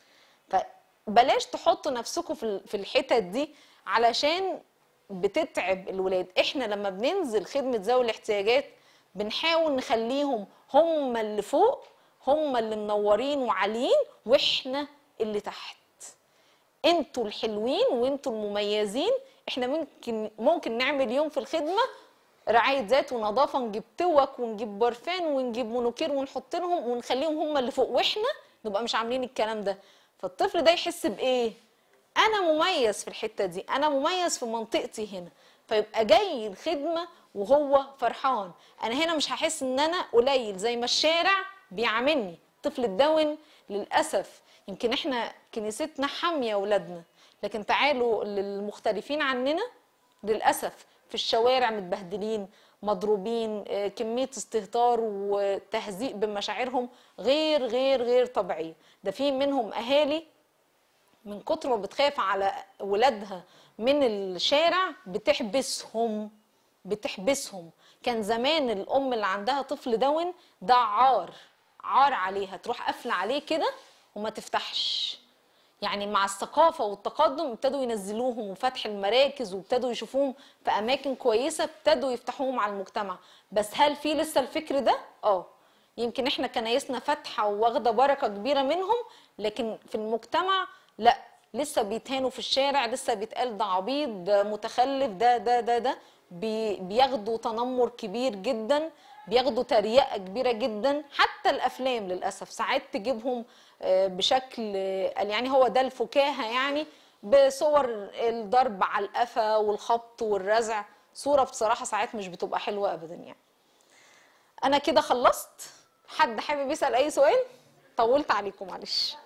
فبلاش تحطوا نفسكم في ال- في الحتت دي علشان بتتعب الولاد احنا لما بننزل خدمه ذوي الاحتياجات بنحاول نخليهم هم اللي فوق هم اللي منورين وعاليين واحنا اللي تحت انتوا الحلوين وانتوا المميزين احنا ممكن ممكن نعمل يوم في الخدمه رعايه ذات ونظافه نجيب توك ونجيب برفان ونجيب مونوكير ونحط لهم ونخليهم هم اللي فوق واحنا نبقى مش عاملين الكلام ده فالطفل ده يحس بايه انا مميز في الحته دي انا مميز في منطقتي هنا فيبقى جاي الخدمه وهو فرحان انا هنا مش هحس ان انا قليل زي ما الشارع بيعاملني طفل الدون للاسف يمكن احنا كنيستنا حاميه اولادنا لكن تعالوا للمختلفين عننا للاسف في الشوارع متبهدلين مضروبين آه، كميه استهتار وتهزيء بمشاعرهم غير غير غير طبيعيه ده في منهم اهالي من كتر ما بتخاف على ولادها من الشارع بتحبسهم بتحبسهم كان زمان الام اللي عندها طفل دون ده عار عار عليها تروح قافله عليه كده وما تفتحش يعني مع الثقافة والتقدم ابتدوا ينزلوهم وفتح المراكز وابتدوا يشوفوهم في أماكن كويسة ابتدوا يفتحوهم على المجتمع بس هل في لسه الفكر ده؟ اه يمكن احنا كنايسنا فاتحة وواخدة بركة كبيرة منهم لكن في المجتمع لا لسه بيتهانوا في الشارع لسه بيتقال ده عبيط ده متخلف ده ده ده ده بي بياخدوا تنمر كبير جدا بياخدوا تريقة كبيرة جدا حتى الأفلام للأسف ساعات تجيبهم آه، بشكل آه، قال يعني هو ده الفكاهة يعني بصور الضرب على القفا والخبط والرزع صورة بصراحة ساعات مش بتبقى حلوة أبدا يعني أنا كده خلصت حد حابب يسأل أي سؤال طولت عليكم معلش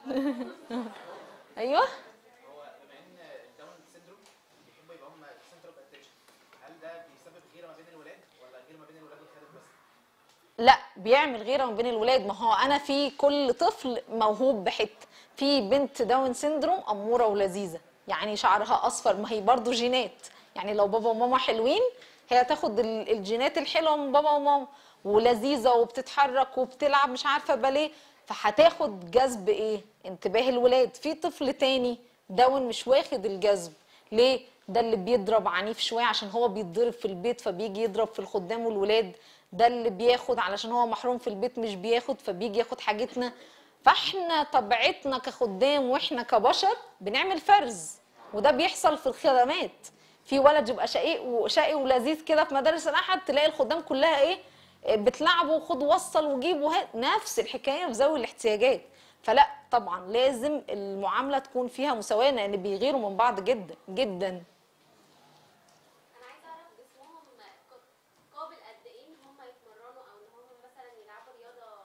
أيوه هو بما ان الداون سيندروم بيحبوا يبقى هم سنتر اوف اتنشن هل ده بيسبب غيره ما بين الولاد ولا غيره ما بين الولاد والخادم بس؟ لا بيعمل غيره ما بين الولاد ما هو انا في كل طفل موهوب بحته في بنت داون سيندروم اموره ولذيذه يعني شعرها اصفر ما هي برضو جينات يعني لو بابا وماما حلوين هي تاخد ال- الجينات الحلوه من بابا وماما ولذيذه وبتتحرك وبتلعب مش عارفه باليه فهتاخد جذب ايه انتباه الولاد في طفل تاني داون مش واخد الجذب ليه ده اللي بيضرب عنيف شويه عشان هو بيتضرب في البيت فبيجي يضرب في الخدام والولاد ده اللي بياخد علشان هو محروم في البيت مش بياخد فبيجي ياخد حاجتنا فاحنا طبيعتنا كخدام واحنا كبشر بنعمل فرز وده بيحصل في الخدمات في ولد يبقى شقيق وشقي ولذيذ كده في مدارس الاحد تلاقي الخدام كلها ايه بتلعبه وخد وصل وجيب وهات نفس الحكايه في ذوي الاحتياجات فلا طبعا لازم المعامله تكون فيها مساواه لان بيغيروا من بعض جدا جدا انا عايزه اعرف جسمهم ق- قابل قد ايه ان هم يتمرنوا او ان هم مثلا يلعبوا رياضه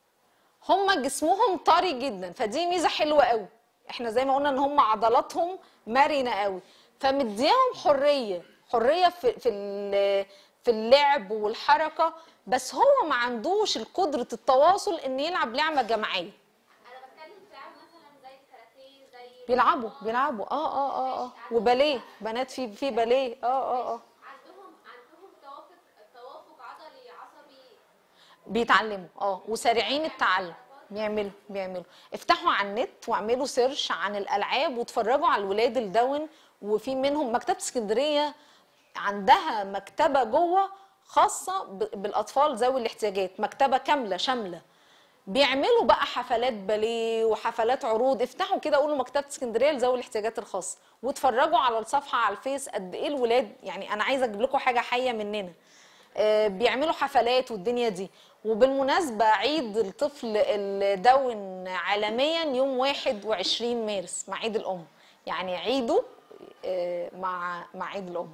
هم جسمهم طري جدا فدي ميزه حلوه قوي احنا زي ما قلنا ان هم عضلاتهم مرنه قوي فمديهم حريه حريه في في ال- في اللعب والحركه بس هو ما عندوش قدره التواصل ان يلعب لعبه جماعيه انا بتكلم في لعب مثلا زي الكاراتيه زي بيلعبوا بيلعبوا اه اه اه اه وباليه بنات في في باليه اه اه اه عندهم عندهم توافق توافق عضلي عصبي بيتعلموا اه وسريعين التعلم بيعملوا بيعملوا افتحوا على النت واعملوا سيرش عن الالعاب واتفرجوا على الولاد الدون وفي منهم مكتبه اسكندريه عندها مكتبه جوه خاصه ب- بالاطفال ذوي الاحتياجات مكتبه كامله شامله بيعملوا بقى حفلات باليه وحفلات عروض افتحوا كده قولوا مكتبه اسكندريه لذوي الاحتياجات الخاصه واتفرجوا على الصفحه على الفيس قد ايه الولاد يعني انا عايزه اجيب لكم حاجه حيه مننا آه، بيعملوا حفلات والدنيا دي وبالمناسبة عيد الطفل الداون عالميا يوم 21 مارس مع عيد الأم يعني عيده آه، مع مع عيد الأم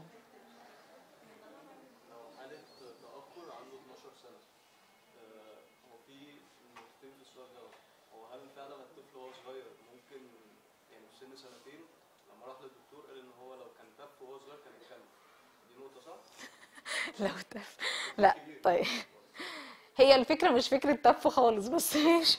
لو حالة تأخر عنده 12 سنة آه، هو في نقطتين في السؤال ده هو هل فعلا الطفل وهو صغير ممكن يعني في سن سنتين لما راح للدكتور قال ان هو لو كان تف وهو صغير كان يتكلم دي نقطة صح؟ لو تف لا طيب هي الفكرة مش فكرة تف خالص بس ماشي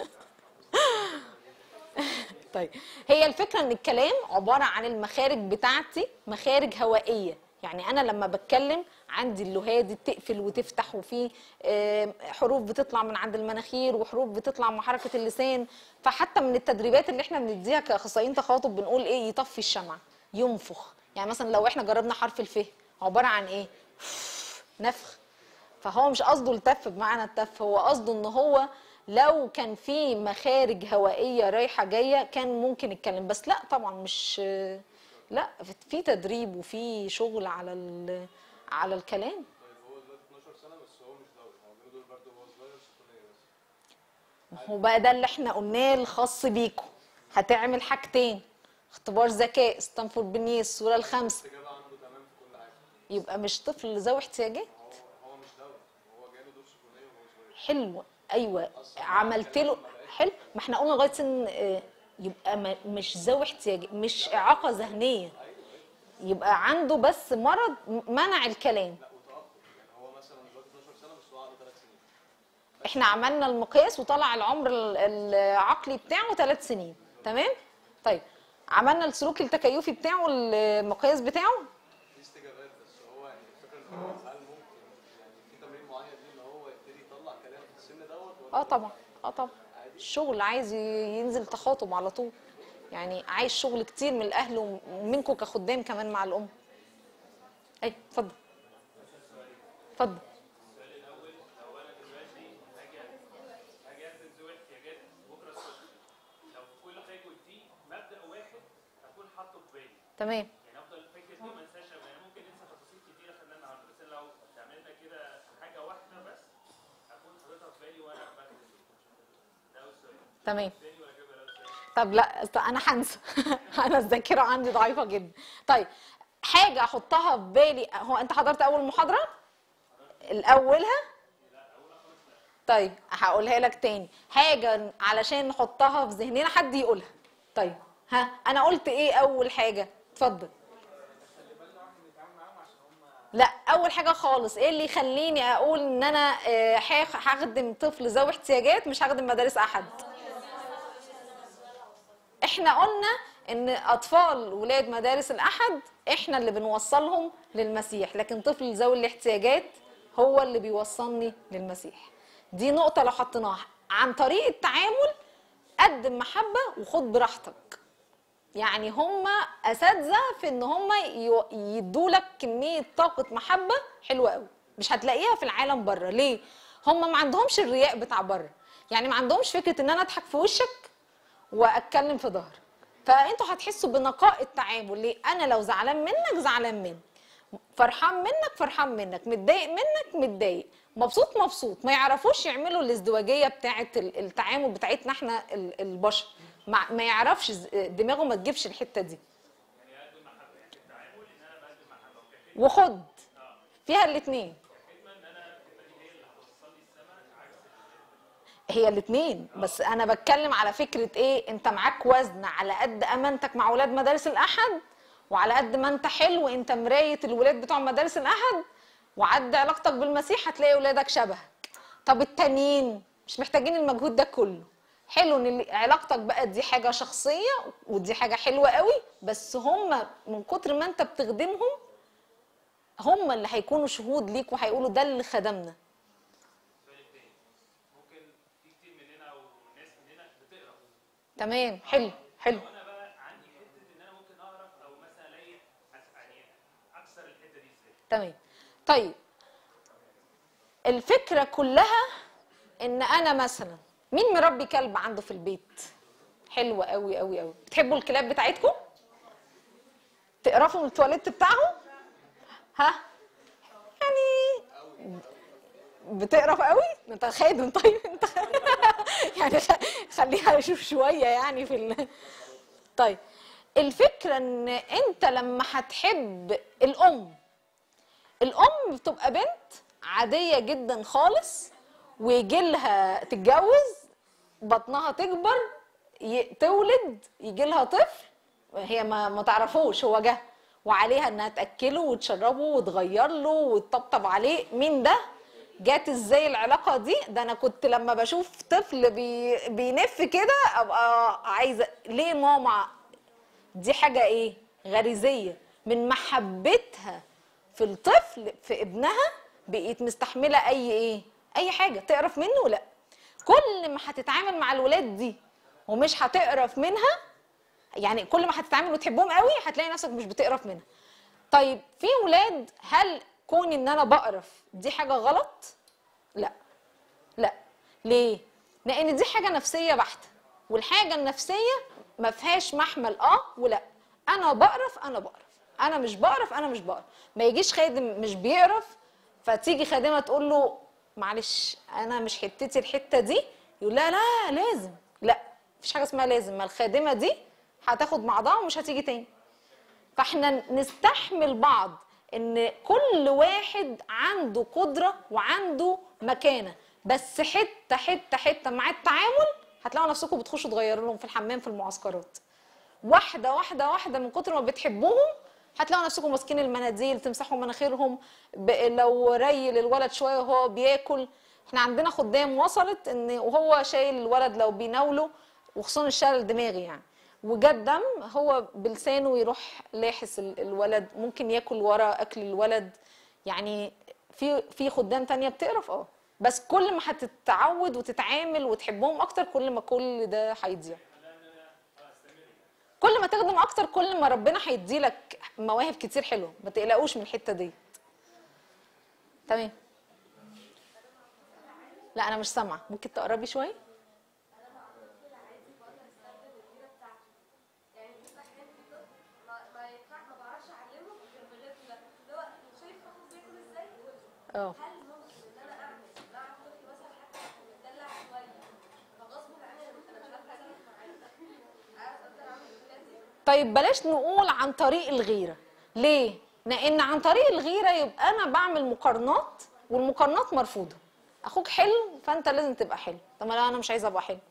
طيب هي الفكرة ان الكلام عبارة عن المخارج بتاعتي مخارج هوائية يعني انا لما بتكلم عندي اللغة دي بتقفل وتفتح وفي آه، حروف بتطلع من عند المناخير وحروف بتطلع مع حركة اللسان فحتى من التدريبات اللي احنا بنديها كاخصائيين تخاطب بنقول ايه يطفي الشمعة ينفخ يعني مثلا لو احنا جربنا حرف الف عبارة عن ايه نفخ فهو مش قصده التف بمعنى التف هو قصده ان هو لو كان في مخارج هوائيه رايحه جايه كان ممكن يتكلم بس لا طبعا مش لا في تدريب وفي شغل على ال- على الكلام طيب هو دلوقتي 12 سنة بس هو مش دولي هو بيقولوا دول برضه هو صغير سكونية بس ما هو بقى ده اللي احنا قلناه الخاص بيكم هتعمل حاجتين اختبار ذكاء ستانفورد بنيه الصوره الخمسه الاستجابة عنده تمام في كل حاجة يبقى مش طفل ذوي احتياجات هو هو مش دولي هو جاله دور سكونية وهو صغير حلو ايوه عملت له حلو ما احنا قلنا لغايه سن آه، يبقى ما- مش ذوي احتياج مش اعاقه ذهنيه يبقى عنده بس مرض منع الكلام لا وتاخر يعني هو مثلا دلوقتي 12 سنه بس هو عنده 3 سنين احنا عملنا المقياس وطلع العمر ال- العقلي بتاعه ثلاث سنين تمام طيب عملنا السلوك التكيفي بتاعه المقياس بتاعه في استجابات بس هو يعني الفكره ان هو هل ممكن يعني في تمرين معين ليه ان هو يبتدي يطلع كلام في السن دوت ولا اه طبعا اه طبعا الشغل عايز ي- ينزل تخاطب على طول يعني عايز شغل كتير من الاهل ومنكم كخدام كمان مع الام اي اتفضل اتفضل هاجي اخدم ذوي احتياجات بكره الصبح لو كل حاجه قلتيه مبدا واحد اكون حاطه في بالي تمام يعني افضل الفكره دي ما انساش أبدا. يعني ممكن ننسى تفاصيل كتيره خدناها النهارده بس لو تعملنا كده حاجه واحده بس اكون حاططها في بالي وانا بخدم ده أول سؤال تمام تاني ولا كده ولا سؤال طب لا است- انا هنسى انا الذاكره عندي ضعيفه جدا طيب حاجه احطها في بالي هو انت حضرت اول محاضره الاولها طيب هقولها لك تاني حاجه علشان نحطها في ذهننا حد يقولها طيب ها انا قلت ايه اول حاجه اتفضل لا اول حاجه خالص ايه اللي يخليني اقول ان انا آه، هاخ- هخدم طفل ذوي احتياجات مش هخدم مدارس احد احنا قلنا ان اطفال ولاد مدارس الاحد احنا اللي بنوصلهم للمسيح لكن طفل ذوي الاحتياجات هو اللي بيوصلني للمسيح دي نقطة لو حطيناها عن طريق التعامل قدم محبة وخد براحتك يعني هم اساتذه في ان هم يدوا لك كميه طاقه محبه حلوه قوي مش هتلاقيها في العالم بره ليه هم ما عندهمش الرياء بتاع بره يعني ما عندهمش فكره ان انا اضحك في وشك واتكلم في ظهرك فانتوا هتحسوا بنقاء التعامل ليه انا لو زعلان منك زعلان منك فرحان منك فرحان منك متضايق منك متضايق مبسوط مبسوط ما يعرفوش يعملوا الازدواجيه بتاعه ال- التعامل بتاعتنا احنا ال- البشر ما ما يعرفش ز- دماغه ما تجيبش الحته دي وخد فيها الاثنين هي الاثنين بس انا بتكلم على فكره ايه انت معاك وزن على قد امانتك مع اولاد مدارس الاحد وعلى قد ما انت حلو انت مرايه الولاد بتوع مدارس الاحد وعد علاقتك بالمسيح هتلاقي ولادك شبهك طب التانيين مش محتاجين المجهود ده كله حلو ان اللي- علاقتك بقى دي حاجه شخصيه ودي حاجه حلوه قوي بس هم من كتر ما انت بتخدمهم هم اللي هيكونوا شهود ليك وهيقولوا ده اللي خدمنا السؤال التاني ممكن في كتير مننا او ناس مننا بتقرا تمام حلو حلو وانا بقى عندي حته ان انا ممكن اعرف او مثلا الاقي أس- يعني اكسر الحته دي ازاي تمام طيب الفكرة كلها ان انا مثلا مين مربي كلب عنده في البيت حلوة قوي قوي قوي بتحبوا الكلاب بتاعتكم تقرفوا من التواليت بتاعهم ها يعني بتقرف قوي انت خادم طيب انت يعني خ- خليها اشوف شويه يعني في ال... طيب الفكره ان انت لما هتحب الام الام بتبقى بنت عاديه جدا خالص ويجي لها تتجوز بطنها تكبر ي- تولد يجي لها طفل هي ما ما تعرفوش هو جه وعليها انها تاكله وتشربه وتغير له وتطبطب عليه مين ده جات ازاي العلاقه دي ده انا كنت لما بشوف طفل بي بينف كده ابقى عايزه ليه ماما دي حاجة ايه غريزية من محبتها في الطفل في ابنها بقيت مستحملة اي ايه اي حاجة تقرف منه لا كل ما هتتعامل مع الولاد دي ومش هتقرف منها يعني كل ما هتتعامل وتحبهم قوي هتلاقي نفسك مش بتقرف منها طيب في ولاد هل كون ان انا بقرف دي حاجة غلط لا لا ليه لان دي حاجه نفسيه بحته والحاجه النفسيه ما فيهاش محمل اه ولا انا بقرف انا بقرف انا مش بقرف انا مش بقرف ما يجيش خادم مش بيقرف فتيجي خادمه تقول له معلش انا مش حتتي الحته دي يقول لا لا لازم لا مفيش حاجه اسمها لازم ما الخادمه دي هتاخد بعضها ومش هتيجي تاني فاحنا نستحمل بعض ان كل واحد عنده قدره وعنده مكانه بس حته حته حته مع التعامل هتلاقوا نفسكم بتخشوا تغيروا لهم في الحمام في المعسكرات واحده واحده واحده من كتر ما بتحبوهم هتلاقوا نفسكم ماسكين المناديل تمسحوا مناخيرهم ب... لو ريل الولد شويه وهو بياكل احنا عندنا خدام وصلت ان وهو شايل الولد لو بيناوله وخصوصا الشلل الدماغي يعني وجد دم هو بلسانه يروح لاحس ال- الولد ممكن ياكل ورا اكل الولد يعني في في خدام تانية بتقرف اه بس كل ما هتتعود وتتعامل وتحبهم اكتر كل ما كل ده هيضيع كل ما تخدم اكتر كل ما ربنا هيديلك مواهب كتير حلوه ما تقلقوش من الحته دي تمام لا انا مش سامعه ممكن تقربي شويه يعني في حاجات بتبقى ما ما ينفع ما بعرفش اعلمه غير بغير كده اللي هو شايف اخوه بياكل ازاي اه هل ممكن ان انا اعمل مع طفلي مثلا حتى لو متدلع شويه فغصب عني انا مش عارفه اتصرف معاه عارف اقدر اعمل الحاجات دي طيب بلاش نقول عن طريق الغيره ليه لان عن طريق الغيره يبقى انا بعمل مقارنات والمقارنات مرفوضه اخوك حلو فانت لازم تبقى حلو طب ما لا انا مش عايزه ابقى حلو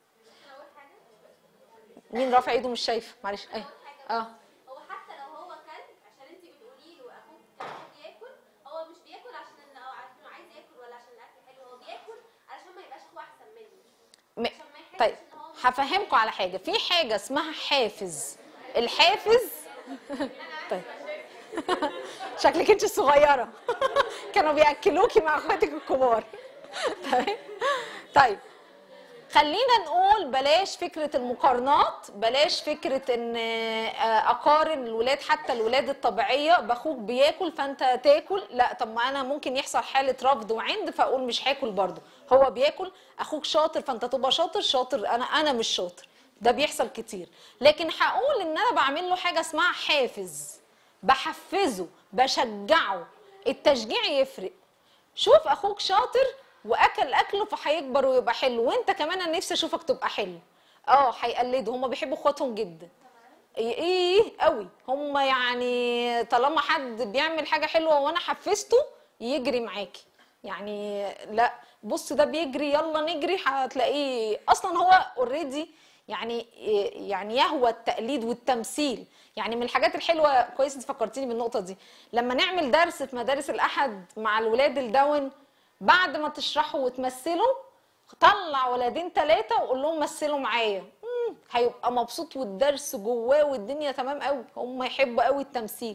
مين رافع ايده مش شايفه معلش ايه اه هو حتى لو هو كان عشان انت بتقولي له اخوك كان بياكل هو مش بياكل عشان انه عشان عايز ياكل ولا عشان الاكل حلو هو بياكل علشان ما يبقاش اخوه احسن منه م... عشان ما يحسش طيب ان هو هفهمكم على حاجه في حاجه اسمها حافز الحافز طيب شكلك انت الصغيره كانوا بياكلوكي مع اخواتك الكبار طيب طيب خلينا نقول بلاش فكرة المقارنات بلاش فكرة ان آه، اقارن الولاد حتى الولاد الطبيعية باخوك بياكل فانت تاكل لا طب ما انا ممكن يحصل حالة رفض وعند فاقول مش هاكل برضه هو بياكل اخوك شاطر فانت تبقى شاطر شاطر انا انا مش شاطر ده بيحصل كتير لكن هقول ان انا بعمل له حاجة اسمها حافز بحفزه بشجعه التشجيع يفرق شوف اخوك شاطر واكل اكله فهيكبر ويبقى حلو وانت كمان انا نفسي اشوفك تبقى حلو اه هيقلدوا هم بيحبوا اخواتهم جدا ايه ايه قوي هم يعني طالما حد بيعمل حاجه حلوه وانا حفزته يجري معاكي يعني لا بص ده بيجري يلا نجري هتلاقيه اصلا هو اوريدي يعني يعني يهوى التقليد والتمثيل يعني من الحاجات الحلوه كويس انت فكرتيني بالنقطه دي لما نعمل درس في مدارس الاحد مع الولاد الداون بعد ما تشرحوا وتمثلوا طلع ولدين ثلاثه وقول لهم مثلوا معايا مم، هيبقى مبسوط والدرس جواه والدنيا تمام قوي هم يحبوا قوي التمثيل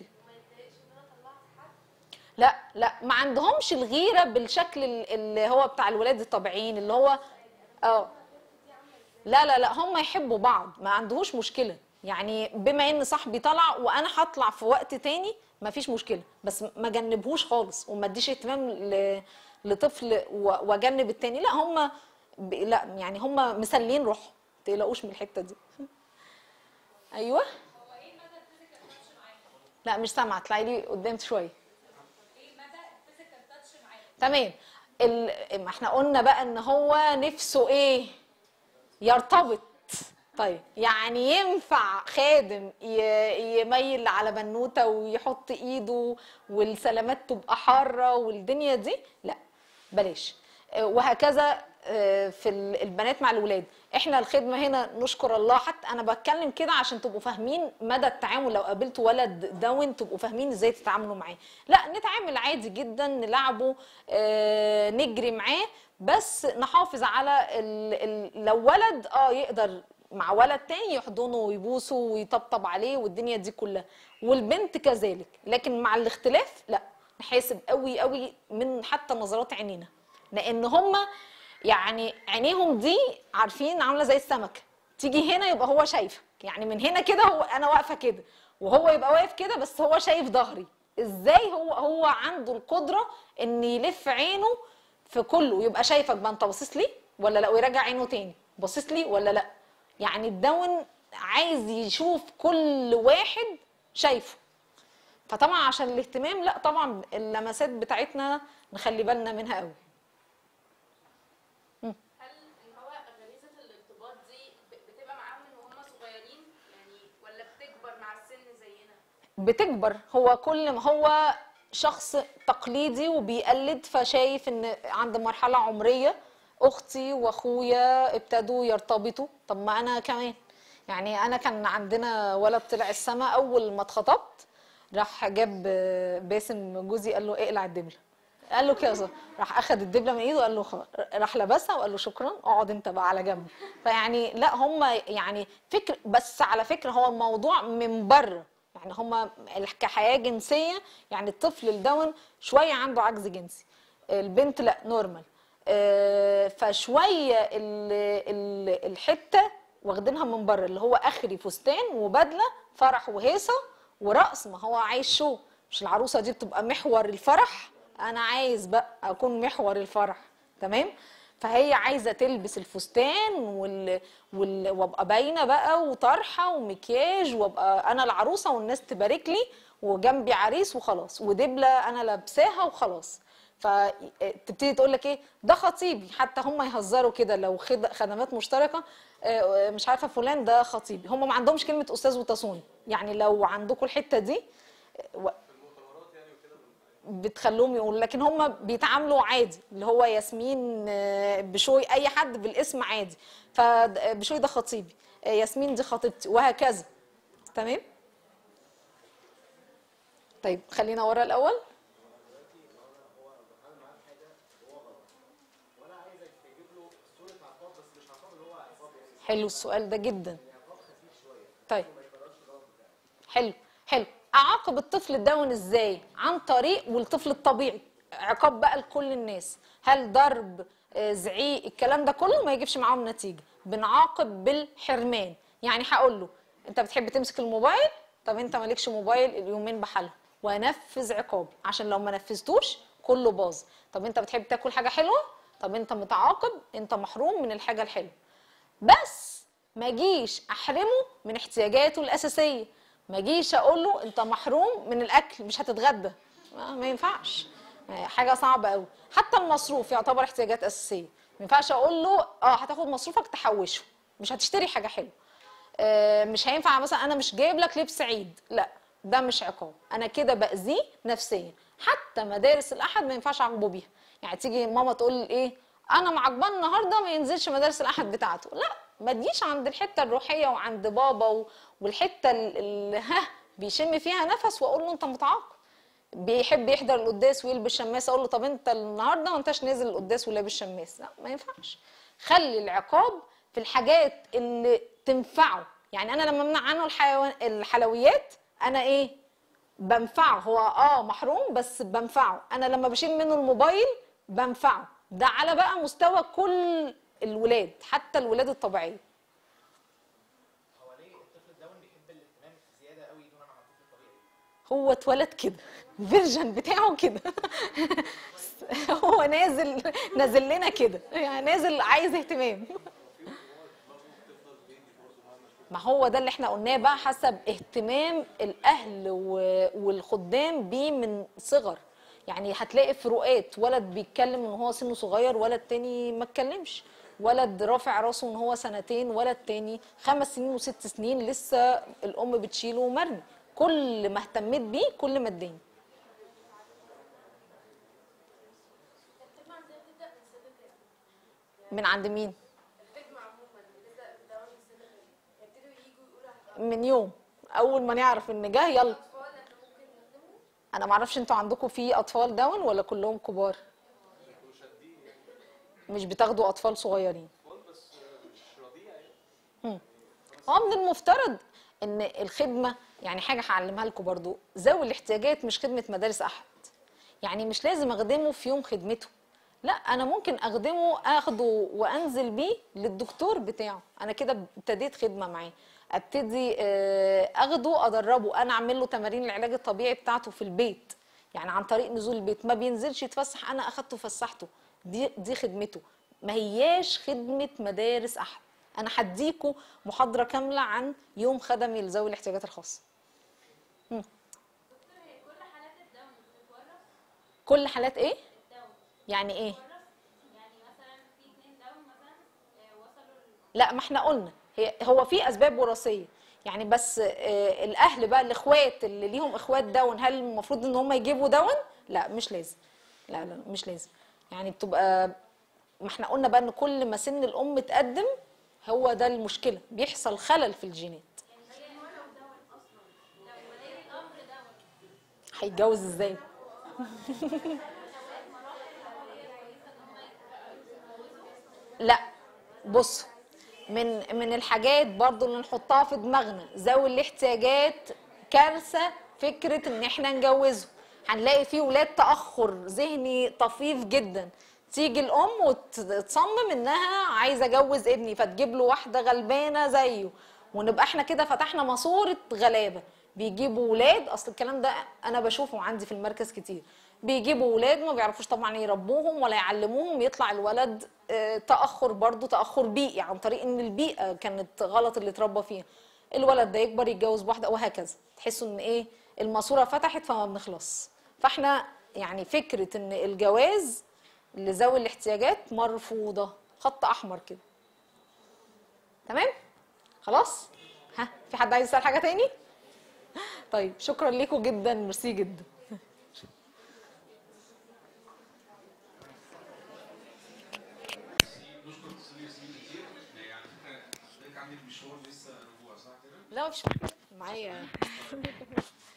لا لا ما عندهمش الغيره بالشكل ال- اللي هو بتاع الولاد الطبيعيين اللي هو اه لا لا لا هم يحبوا بعض ما عندهوش مشكله يعني بما ان صاحبي طلع وانا هطلع في وقت تاني ما فيش مشكله بس ما جنبهوش خالص وما اديش اهتمام ل- لطفل و- واجنب التاني لا هم ب... لا يعني هم مسلين روحهم ما تقلقوش من الحته دي ايوه لا مش سامعه اطلعي لي قدام شويه تمام ال... ما احنا قلنا بقى ان هو نفسه ايه يرتبط طيب يعني ينفع خادم ي- يميل على بنوته ويحط ايده والسلامات تبقى حاره والدنيا دي لا بلاش آه، وهكذا آه، في ال- البنات مع الولاد احنا الخدمه هنا نشكر الله حتى انا بتكلم كده عشان تبقوا فاهمين مدى التعامل لو قابلتوا ولد داون تبقوا فاهمين ازاي تتعاملوا معاه لا نتعامل عادي جدا نلعبه آه، نجري معاه بس نحافظ على ال... ال... لو ولد اه يقدر مع ولد تاني يحضنه ويبوسه ويطبطب عليه والدنيا دي كلها والبنت كذلك لكن مع الاختلاف لا نحاسب قوي قوي من حتى نظرات عينينا لان هم يعني عينيهم دي عارفين عامله زي السمكه تيجي هنا يبقى هو شايفك يعني من هنا كده هو انا واقفه كده وهو يبقى واقف كده بس هو شايف ظهري ازاي هو هو عنده القدره ان يلف عينه في كله يبقى شايفك بقى انت باصص لي ولا لا ويرجع عينه تاني باصص لي ولا لا يعني الداون عايز يشوف كل واحد شايفه فطبعا عشان الاهتمام لا طبعا اللمسات بتاعتنا نخلي بالنا منها قوي هل ان هو غريزه الارتباط دي ب- بتبقى معاهم من وهم صغيرين يعني ولا بتكبر مع السن زينا بتكبر هو كل ما هو شخص تقليدي وبيقلد فشايف ان عند مرحله عمريه اختي واخويا ابتدوا يرتبطوا طب ما انا كمان يعني انا كان عندنا ولد طلع السما اول ما اتخطبت راح جاب آه، باسم جوزي قال له اقلع الدبله قال له كده بالظبط. راح اخد الدبله من ايده وقال له خلاص راح لبسها وقال له شكرا اقعد انت بقى على جنب فيعني لا هم يعني فكر بس على فكره هو الموضوع من بره يعني هم كحياه جنسيه يعني الطفل الداون شويه عنده عجز جنسي البنت لا نورمال آه، فشويه ال- ال- الحته واخدينها من بره اللي هو اخري فستان وبدله فرح وهيصه ورقص ما هو عايز شو مش العروسه دي بتبقى محور الفرح انا عايز بقى اكون محور الفرح تمام فهي عايزه تلبس الفستان وال... وال... وابقى باينه بقى وطرحه ومكياج وابقى انا العروسه والناس تبارك لي وجنبي عريس وخلاص ودبله انا لابساها وخلاص فتبتدي تقول لك ايه ده خطيبي حتى هم يهزروا كده لو خد- خدمات مشتركه آه، مش عارفه فلان ده خطيبي هم ما عندهمش كلمه استاذ وتصوني يعني لو عندكم الحته دي آه، و- بتخلوهم يقولوا لكن هم بيتعاملوا عادي اللي هو ياسمين آه، بشوي اي حد بالاسم عادي فبشوي ده خطيبي آه، ياسمين دي خطيبتي وهكذا تمام طيب خلينا ورا الاول حلو السؤال ده جدا طيب حلو حلو اعاقب الطفل الداون ازاي عن طريق والطفل الطبيعي عقاب بقى لكل الناس هل ضرب آه، زعيق الكلام ده كله ما يجيبش معاهم نتيجه بنعاقب بالحرمان يعني هقول له انت بتحب تمسك الموبايل طب انت مالكش موبايل اليومين بحالهم وانفذ عقابي عشان لو ما نفذتوش كله باظ طب انت بتحب تاكل حاجه حلوه طب انت متعاقب انت محروم من الحاجه الحلوه بس ما جيش احرمه من احتياجاته الاساسيه ما جيش اقول له انت محروم من الاكل مش هتتغدى ما, ما ينفعش حاجه صعبه قوي حتى المصروف يعتبر احتياجات اساسيه ما ينفعش اقول له اه هتاخد مصروفك تحوشه مش هتشتري حاجه حلوه آه، مش هينفع مثلا انا مش جايب لك لبس عيد لا ده مش عقاب انا كده باذيه نفسيا حتى مدارس الاحد ما ينفعش اعاقبه بيها يعني تيجي ماما تقول ايه انا معجبان النهارده ما ينزلش مدارس الاحد بتاعته لا ما تجيش عند الحته الروحيه وعند بابا و- والحته اللي ها بيشم فيها نفس واقول له انت متعاقب بيحب يحضر القداس ويلبس شماس اقول له طب انت النهارده ما انتش نازل القداس ولابس شماس لا ما ينفعش خلي العقاب في الحاجات اللي تنفعه يعني انا لما امنع عنه الحيوان الحلويات انا ايه بنفعه هو اه محروم بس بنفعه انا لما بشيل منه الموبايل بنفعه ده على بقى مستوى كل الولاد حتى الولاد الطبيعيه هو ليه الطفل الداون بيحب الاهتمام زياده قوي دون عن الطفل الطبيعي؟ هو اتولد كده الفيرجن بتاعه كده هو نازل نازل لنا كده يعني نازل عايز اهتمام ما هو ده اللي احنا قلناه بقى حسب اهتمام الاهل و- والخدام بيه من صغر يعني هتلاقي فروقات ولد بيتكلم ان هو سنه صغير ولد تاني ما اتكلمش ولد رافع راسه ان هو سنتين ولد تاني خمس سنين وست سنين لسه الام بتشيله ومرمي كل ما اهتميت بيه كل ما اداني الخدمة عندنا بتبدأ من سن كام؟ من عند مين الخدمة عموما بتبدأ بالدوام من سن كام؟ يبتدوا يجوا يقولوا هنبقى من يوم اول ما نعرف ان جه يلا أطفال احنا ممكن نخدمهم انا معرفش انتوا عندكم في اطفال داون ولا كلهم كبار مش بتاخدوا اطفال صغيرين بس مش رضيع يعني هو من المفترض ان الخدمه يعني حاجه هعلمها لكم برضو ذوي الاحتياجات مش خدمه مدارس احد يعني مش لازم اخدمه في يوم خدمته لا انا ممكن اخدمه اخده وانزل بيه للدكتور بتاعه انا كده ابتديت خدمه معاه ابتدي آه، اخده ادربه انا اعمل له تمارين العلاج الطبيعي بتاعته في البيت يعني عن طريق نزول البيت ما بينزلش يتفسح انا اخدته فسحته دي دي خدمته ما هياش خدمه مدارس احد انا هديكوا محاضره كامله عن يوم خدمي لذوي الاحتياجات الخاصه دكتور هي كل حالات الدم بتتورث كل حالات ايه الدم يعني ايه بتتورث يعني مثلا في اتنين دم مثلا آه، وصلوا ل- لا ما احنا قلنا هي هو في اسباب وراثيه يعني بس آه، الاهل بقى الاخوات اللي ليهم اخوات داون هل المفروض ان هم يجيبوا داون لا مش لازم لا لا مش لازم يعني بتبقى ما احنا قلنا بقى ان كل ما سن الام تقدم هو ده المشكله بيحصل خلل في الجينات يعني هي لو دون اصلا لو ولي الامر دون هيتجوز ازاي لا بص من من الحاجات برضو اللي نحطها في دماغنا ذوي الاحتياجات كارثه فكره ان احنا نجوزهم هنلاقي في ولاد تاخر ذهني طفيف جدا تيجي الام وتصمم انها عايزه اجوز ابني فتجيب له واحده غلبانه زيه ونبقى احنا كده فتحنا ماسوره غلابه بيجيبوا ولاد اصل الكلام ده انا بشوفه عندي في المركز كتير بيجيبوا ولاد ما بيعرفوش طبعا يربوهم ولا يعلموهم يطلع الولد آه، تاخر برضو تاخر بيئي عن طريق ان البيئه كانت غلط اللي اتربى فيها الولد ده يكبر يتجوز بواحده وهكذا تحسوا ان ايه الماسوره فتحت فما بنخلص فاحنا يعني فكره ان الجواز لذوي الاحتياجات مرفوضه خط احمر كده تمام خلاص ها في حد عايز يسال حاجه تاني طيب شكرا لكم جدا ميرسي جدا نشكر اتصال ياسمين كتير يعني على فكره حضرتك عندك مشوار لسه رجوع صح كده؟ لا مش معايا